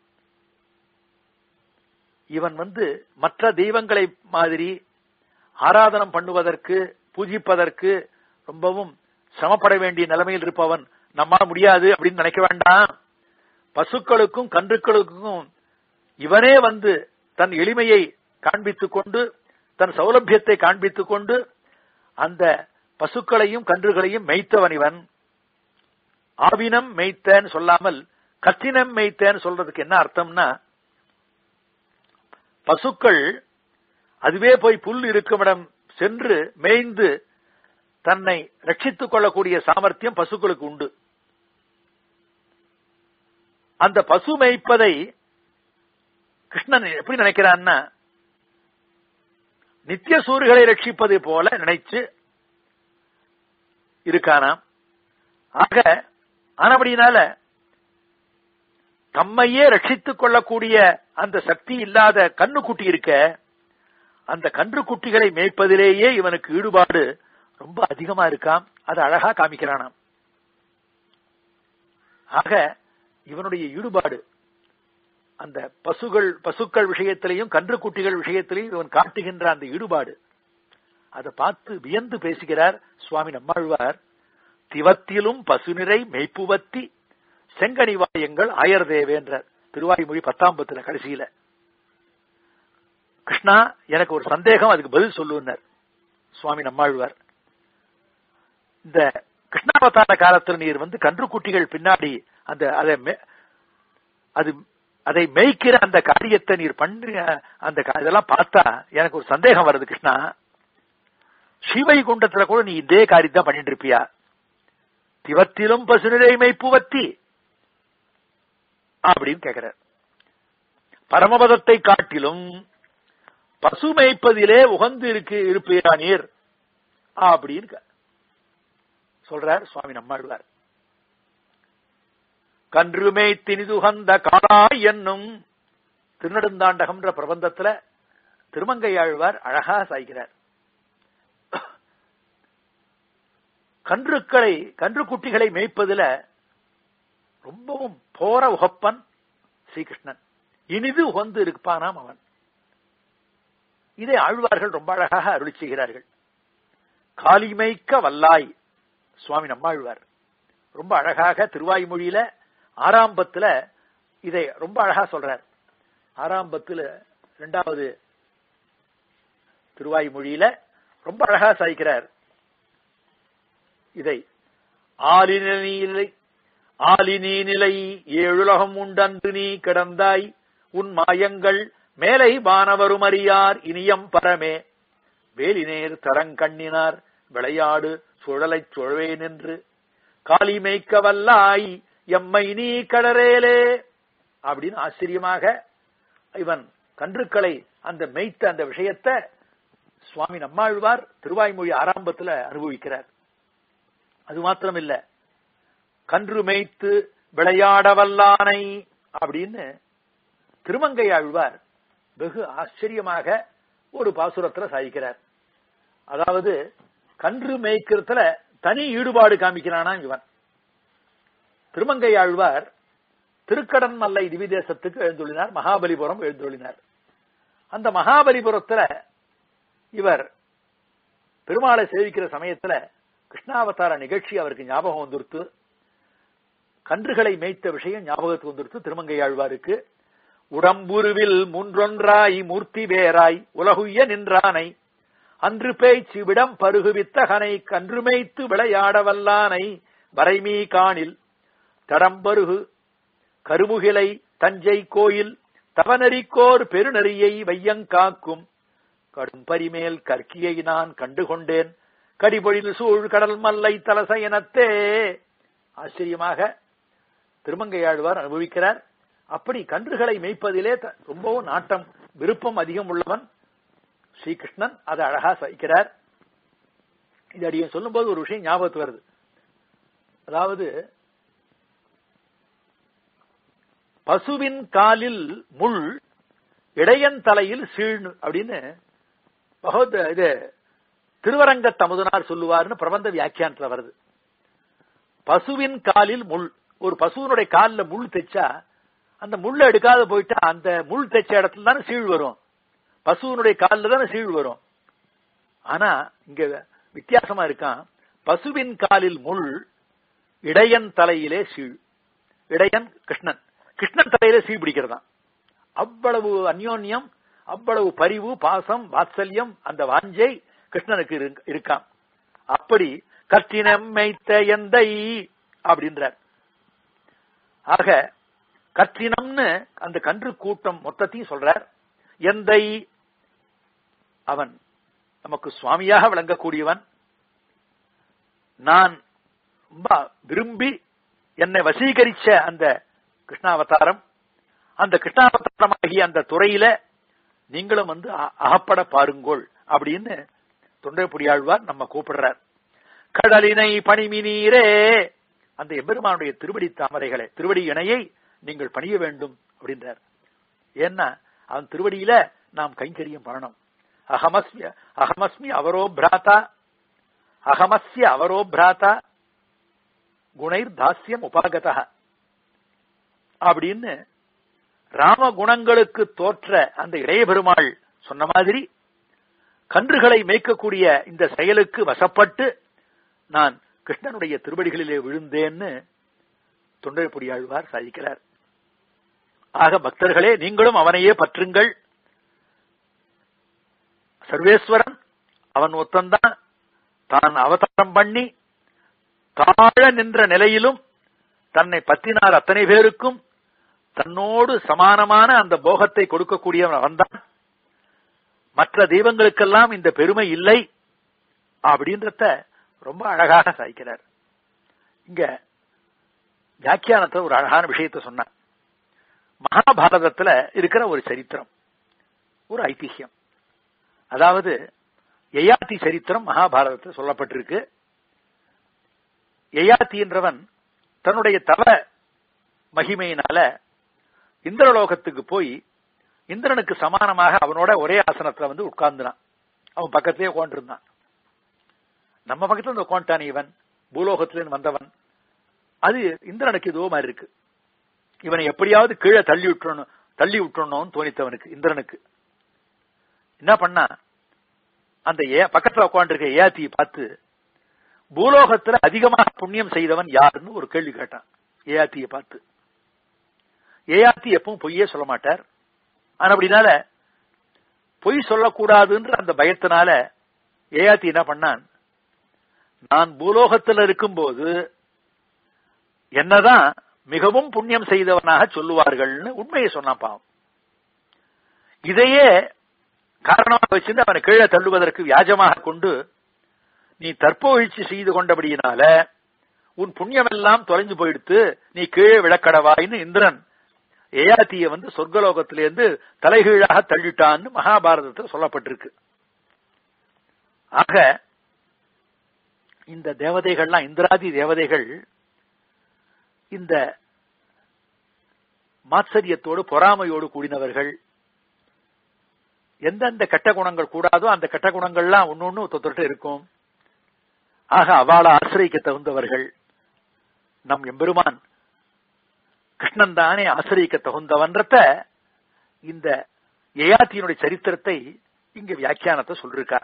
[SPEAKER 1] இவன் வந்து மற்ற தெய்வங்களை மாதிரி ஆராதனம் பண்ணுவதற்கு பூஜிப்பதற்கு ரொம்பவும் சிரமப்பட வேண்டிய நிலைமையில் இருப்பவன் நம்மால் முடியாது அப்படின்னு நினைக்க வேண்டாம் பசுக்களுக்கும் கன்றுக்களுக்கும் இவனே வந்து தன் எளிமையை காண்பித்துக் கொண்டு தன் சௌலபியத்தை காண்பித்துக் கொண்டு அந்த பசுக்களையும் கன்றுகளையும் மெய்த்தவன் இவன் ஆவினம் மெய்த்தன்னு சொல்லாமல் கத்தினம் மெய்த்தன்னு சொல்றதுக்கு என்ன அர்த்தம்னா பசுக்கள் அதுவே போய் புல் இருக்குமிடம் சென்று மேய்ந்து தன்னை ரட்சித்துக் கொள்ளக்கூடிய சாமர்த்தியம் பசுக்களுக்கு உண்டு அந்த பசு மேய்ப்பதை கிருஷ்ணன் எப்படி நினைக்கிறான்னா நித்திய சூரியர்களை ரட்சிப்பது போல நினைச்சு இருக்கானாம் ஆக ஆனபடினால தம்மையே ரட்சித்துக் கொள்ளக்கூடிய அந்த சக்தி இல்லாத கண்ணுக்குட்டி இருக்க அந்த கன்று குட்டிகளை மேய்ப்பதிலேயே இவனுக்கு ஈடுபாடு ரொம்ப அதிகமா இருக்காம் அது அழகா காமிக்கிறானாம் ஆக இவனுடைய ஈடுபாடு அந்த பசுகள் பசுக்கள் விஷயத்திலையும் கன்று குட்டிகள் விஷயத்திலையும் இவன் காட்டுகின்ற அந்த ஈடுபாடு அதை பார்த்து வியந்து பேசுகிறார் சுவாமி நம்மாழ்வார் திவத்திலும் பசுநிறை மெய்ப்புவத்தி செங்கனிவாயங்கள் ஆயர் தேவேன்றார் திருவாய்மொழி பத்தாம் பத்துல கடைசியில கிருஷ்ணா எனக்கு ஒரு சந்தேகம் அதுக்கு பதில் சொல்லுன்னார் சுவாமி நம்மாழ்வார் இந்த கிருஷ்ணாவதார காலத்தில் நீர் வந்து கன்றுக்குட்டிகள் பின்னாடி அந்த அதை அது அதை மேய்க்கிற அந்த காரியத்தை நீர் பண்ணி அந்த இதெல்லாம் பார்த்தா எனக்கு ஒரு சந்தேகம் வருது கிருஷ்ணா ஸ்ரீவைகுண்டத்துல கூட நீ இதே காரியத்தை பண்ணிட்டு இருப்பியா திவத்திலும் பசுநிலை மெய்ப்புவத்தி அப்படின்னு கேட்கிறார் பரமபதத்தை காட்டிலும் பசு மேய்ப்பதிலே உகந்து இருக்கு இருப்பீரா நீர் அப்படின்னு சொல்றார் சுவாமி நம்மாழ்வார் கன்றுமே தினிதுகந்த காளாய் என்னும் திருநெடுந்தாண்டகம்ன்ற பிரபந்தத்துல திருமங்கையாழ்வார் அழகா சாய்கிறார் கன்றுக்களை கன்று குட்டிகளை மேய்ப்பதுல ரொம்பவும் போற உகப்பன் ஸ்ரீகிருஷ்ணன் இனிது உகந்து இருப்பானாம் அவன் இதை ஆழ்வார்கள் ரொம்ப அழகாக அருளி செய்கிறார்கள் காலிமைக்க வல்லாய் சுவாமி நம்மாழ்வார் ரொம்ப அழகாக திருவாய்மொழியில ஆறாம்பத்துல இதை ரொம்ப அழகா சொல்றார் ஆறாம்பத்துல இரண்டாவது திருவாய்மொழியில ரொம்ப அழகா சாய்க்கிறார் இதை ஆலினிலை ஆலினி நிலை ஏழுலகம் உண்டன்று நீ கிடந்தாய் உன் மாயங்கள் மேலை வானவரும் அறியார் இனியம் பரமே வேலினேர் தரங்கண்ணினார் விளையாடு சுழலைச் சுழவே நின்று காலி மேய்க்க வல்லாய் எம்மை நீ கடரேலே அப்படின்னு ஆச்சரியமாக இவன் கன்றுக்களை அந்த மெய்த்த அந்த விஷயத்தை சுவாமி நம்மாழ்வார் திருவாய்மொழி ஆரம்பத்துல அனுபவிக்கிறார் அது மாத்திரம் இல்ல கன்று மேய்த்து விளையாட வல்லானை அப்படின்னு திருமங்கை ஆழ்வார் வெகு ஆச்சரியமாக ஒரு பாசுரத்துல சாதிக்கிறார் அதாவது கன்று மேய்க்கிறதுல தனி ஈடுபாடு காமிக்கிறானா இவன் திருமங்கை ஆழ்வார் திருக்கடன் மல்லை திவிதேசத்துக்கு எழுந்துள்ளினார் மகாபலிபுரம் எழுந்துள்ளினார் அந்த மகாபலிபுரத்துல இவர் பெருமாளை சேவிக்கிற சமயத்துல கிருஷ்ணாவதார நிகழ்ச்சி அவருக்கு ஞாபகம் வந்துருத்து கன்றுகளை மேய்த்த விஷயம் ஞாபகத்துக்கு வந்துருத்து திருமங்கை ஆழ்வாருக்கு உடம்புருவில் மூன்றொன்றாய் மூர்த்தி வேராய் உலகுய்ய நின்றானை அன்று பேய்ச்சி விடம் பருகுவித்தகனை கன்று மேய்த்து விளையாட வல்லானை வரைமீ காணில் தடம்பருகு கருமுகிலை தஞ்சை கோயில் தவநெறிக்கோர் பெருநெறியை வையங்காக்கும் கடும் பரிமேல் கற்கியை நான் கண்டுகொண்டேன் கடிபொழில் சூழ் கடல் மல்லை தலசயனத்தே ஆச்சரியமாக திருமங்கையாழ்வார் அனுபவிக்கிறார் அப்படி கன்றுகளை மேய்ப்பதிலே ரொம்பவும் நாட்டம் விருப்பம் அதிகம் உள்ளவன் ஸ்ரீகிருஷ்ணன் அதை அழகா சகிக்கிறார் இது அடியும் சொல்லும் போது ஒரு விஷயம் ஞாபகத்து வருது அதாவது பசுவின் காலில் முள் இடையன் தலையில் சீழ்னு அப்படின்னு பகவத் இது திருவரங்க தமுதனார் சொல்லுவார்னு பிரபந்த வியாக்கியானத்துல வருது பசுவின் காலில் முள் ஒரு பசுவனுடைய காலில் முள் தைச்சா அந்த முள்ள எடுக்காத போயிட்டா அந்த முள் தைச்ச இடத்துல தானே சீழ் வரும் பசுவனுடைய காலில் தானே சீழ் வரும் ஆனா இங்க வித்தியாசமா இருக்கான் பசுவின் காலில் முள் இடையன் தலையிலே சீழ் இடையன் கிருஷ்ணன் கிருஷ்ணன் தலையிலே சீ பிடிக்கிறதாம் அவ்வளவு அந்யோன்யம் அவ்வளவு பரிவு பாசம் வாத்சல்யம் அந்த வாஞ்சை கிருஷ்ணனுக்கு இருக்காம் அப்படி கற்றினமைத்த எந்தை அப்படின்றார் ஆக கற்றினம்னு அந்த கன்று கூட்டம் மொத்தத்தையும் சொல்றார் எந்தை அவன் நமக்கு சுவாமியாக விளங்கக்கூடியவன் நான் ரொம்ப விரும்பி என்னை வசீகரிச்ச அந்த கிருஷ்ணாவதாரம் அந்த கிருஷ்ணாவதாரமாகிய அந்த துறையில நீங்களும் வந்து அகப்பட பாருங்கோள் அப்படின்னு தொண்டைப்புடியாழ்வார் நம்ம கூப்பிடுறார் கடலினை பணிமி நீரே அந்த எம்பெருமானுடைய திருவடி தாமரைகளை திருவடி இணையை நீங்கள் பணிய வேண்டும் அப்படின்றார் ஏன்னா அவன் திருவடியில நாம் கைங்கரியம் பண்ணணும் அகமஸ்ய அகமஸ்மி அவரோ பிராத்தா அகமஸ்ய அவரோ பிராத்தா குணைர் தாஸ்யம் உபாகத அப்படின்னு ராம குணங்களுக்கு தோற்ற அந்த இளைய பெருமாள் சொன்ன மாதிரி கன்றுகளை மேய்க்கக்கூடிய இந்த செயலுக்கு வசப்பட்டு நான் கிருஷ்ணனுடைய திருவடிகளிலே விழுந்தேன்னு தொண்டர்புடியாழ்வார் சாதிக்கிறார் ஆக பக்தர்களே நீங்களும் அவனையே பற்றுங்கள் சர்வேஸ்வரன் அவன் ஒத்தந்தான் தான் அவதாரம் பண்ணி தாழ நின்ற நிலையிலும் தன்னை பற்றினார் அத்தனை பேருக்கும் தன்னோடு சமானமான அந்த போகத்தை கொடுக்கக்கூடியவன் அவன்தான் மற்ற தெய்வங்களுக்கெல்லாம் இந்த பெருமை இல்லை அப்படின்றத ரொம்ப அழகாக சாய்க்கிறார் இங்க வியாக்கியானத்தை ஒரு அழகான விஷயத்த சொன்னார் மகாபாரதத்துல இருக்கிற ஒரு சரித்திரம் ஒரு ஐதிஹ்யம் அதாவது யயாத்தி சரித்திரம் மகாபாரதத்தில் சொல்லப்பட்டிருக்கு யயாத்தி என்றவன் தன்னுடைய தவ மகிமையினால இந்திரலோகத்துக்கு போய் இந்திரனுக்கு சமானமாக அவனோட ஒரே ஆசனத்துல வந்து உட்கார்ந்துனான் அவன் பக்கத்திலே உட்காந்துருந்தான் நம்ம பக்கத்துல இருந்து உட்காந்துட்டான் இவன் பூலோகத்திலிருந்து வந்தவன் அது இந்திரனுக்கு இதுவோ மாதிரி இருக்கு இவனை எப்படியாவது கீழே தள்ளி விட்டுறணும் தள்ளி விட்டுறணும்னு தோணித்தவனுக்கு இந்திரனுக்கு என்ன பண்ணா அந்த ஏ பக்கத்துல உட்காந்துருக்க ஏத்தியை பார்த்து பூலோகத்துல அதிகமாக புண்ணியம் செய்தவன் யாருன்னு ஒரு கேள்வி கேட்டான் ஏஆத்தியை பார்த்து ஏஆத்தி எப்பவும் பொய்யே சொல்ல மாட்டார் ஆனா அப்படினால பொய் சொல்லக்கூடாதுன்ற அந்த பயத்தினால ஏயாத்தி என்ன பண்ணான் நான் பூலோகத்தில் இருக்கும்போது என்னதான் மிகவும் புண்ணியம் செய்தவனாக சொல்லுவார்கள்னு உண்மையை சொன்னான் பாவம் இதையே காரணமாக வச்சிருந்து அவனை கீழே தள்ளுவதற்கு வியாஜமாக கொண்டு நீ தற்போழ்ச்சி செய்து கொண்டபடியினால உன் புண்ணியமெல்லாம் தொலைஞ்சு போயிடுத்து நீ கீழே விளக்கடவாயின்னு இந்திரன் ஏயாத்திய வந்து சொர்க்கலோகத்திலிருந்து தலைகீழாக தள்ளிட்டான்னு மகாபாரதத்தில் சொல்லப்பட்டிருக்கு ஆக இந்த தேவதைகள்லாம் இந்திராதி தேவதைகள் இந்த மாத்சரியத்தோடு பொறாமையோடு கூடினவர்கள் எந்தெந்த கெட்ட குணங்கள் கூடாதோ அந்த கெட்ட குணங்கள்லாம் ஒன்னொன்னு தொட்டு இருக்கும் ஆக அவளை ஆசிரியக்க தகுந்தவர்கள் நம் எம்பெருமான் கிருஷ்ணன் தானே ஆசிரியக்க தகுந்தவன்றத இந்த ஏயாத்தியினுடைய சரித்திரத்தை இங்க வியாக்கியானத்தை சொல்லிருக்கா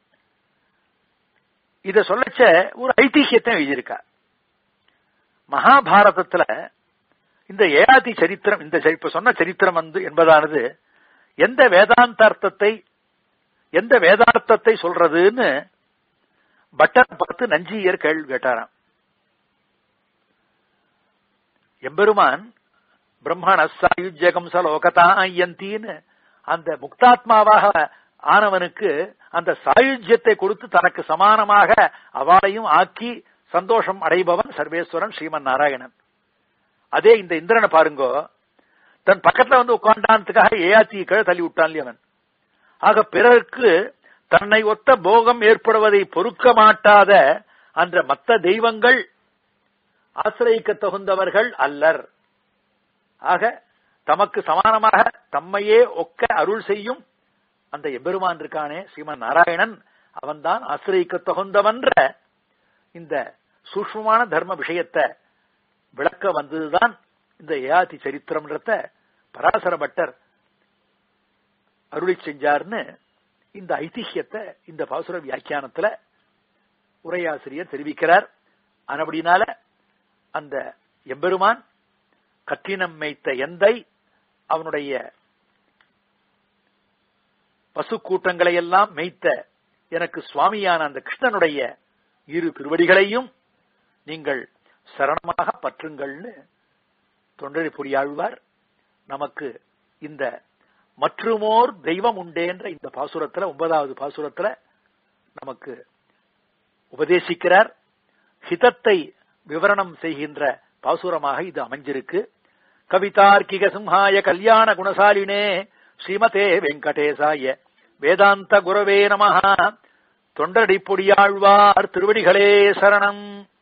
[SPEAKER 1] இத சொல்லச்ச ஒரு ஐதிஹியத்தை எழுதியிருக்கா மகாபாரதத்துல இந்த ஏயாதி சரித்திரம் இந்த இப்ப சொன்ன சரித்திரம் வந்து என்பதானது எந்த வேதாந்தார்த்தத்தை எந்த வேதார்த்தத்தை சொல்றதுன்னு பட்டர் பார்த்து நஞ்சியர் கேள்வி கேட்டாராம் எம்பெருமான் பிரம்மண சாயுஜ்யகம் சலோகதா ஐயந்தின்னு அந்த முக்தாத்மாவாக ஆனவனுக்கு அந்த சாயுஜ்யத்தை கொடுத்து தனக்கு சமானமாக அவளையும் ஆக்கி சந்தோஷம் அடைபவன் சர்வேஸ்வரன் ஸ்ரீமன் நாராயணன் அதே இந்த இந்திரனை பாருங்கோ தன் பக்கத்துல வந்து உட்காண்டானதுக்காக ஏயாத்தி கீழே தள்ளி விட்டான் அவன் ஆக பிறருக்கு தன்னை ஒத்த போகம் ஏற்படுவதை பொறுக்க மாட்டாத அந்த மத்த தெய்வங்கள் ஆசிரியக்க தகுந்தவர்கள் அல்லர் ஆக தமக்கு சமானமாக தம்மையே ஒக்க அருள் செய்யும் அந்த எம்பெருமான் இருக்கானே ஸ்ரீமன் நாராயணன் அவன்தான் ஆசிரியக்க தகுந்தவன்ற இந்த சூஷ்மமான தர்ம விஷயத்தை விளக்க வந்ததுதான் இந்த ஏயாதி சரித்திரம்ன்றத பராசர பட்டர் அருளி செஞ்சார்னு இந்த ஐதிஹியத்தை இந்த பாசுர வியாக்கியானத்துல உரையாசிரியர் தெரிவிக்கிறார் ஆனபடினால அந்த எம்பெருமான் கற்றினம் மேய்த்த எந்தை அவனுடைய பசு கூட்டங்களை எல்லாம் மேய்த்த எனக்கு சுவாமியான அந்த கிருஷ்ணனுடைய இரு திருவடிகளையும் நீங்கள் சரணமாக பற்றுங்கள்னு தொண்டரை பொறியாழ்வார் நமக்கு இந்த மற்றுமோர் தெய்வம் உண்டேன்ற இந்த பாசுரத்துல ஒன்பதாவது பாசுரத்துல நமக்கு உபதேசிக்கிறார் ஹிதத்தை விவரணம் செய்கின்ற பாசுரமாக இது அமைஞ்சிருக்கு கவிதார்க்கிக சிம்ஹாய கல்யாண குணசாலினே ஸ்ரீமதே வெங்கடேசாய வேதாந்த குரவே நமஹா தொண்டடி பொடியாழ்வார் திருவடிகளே சரணம்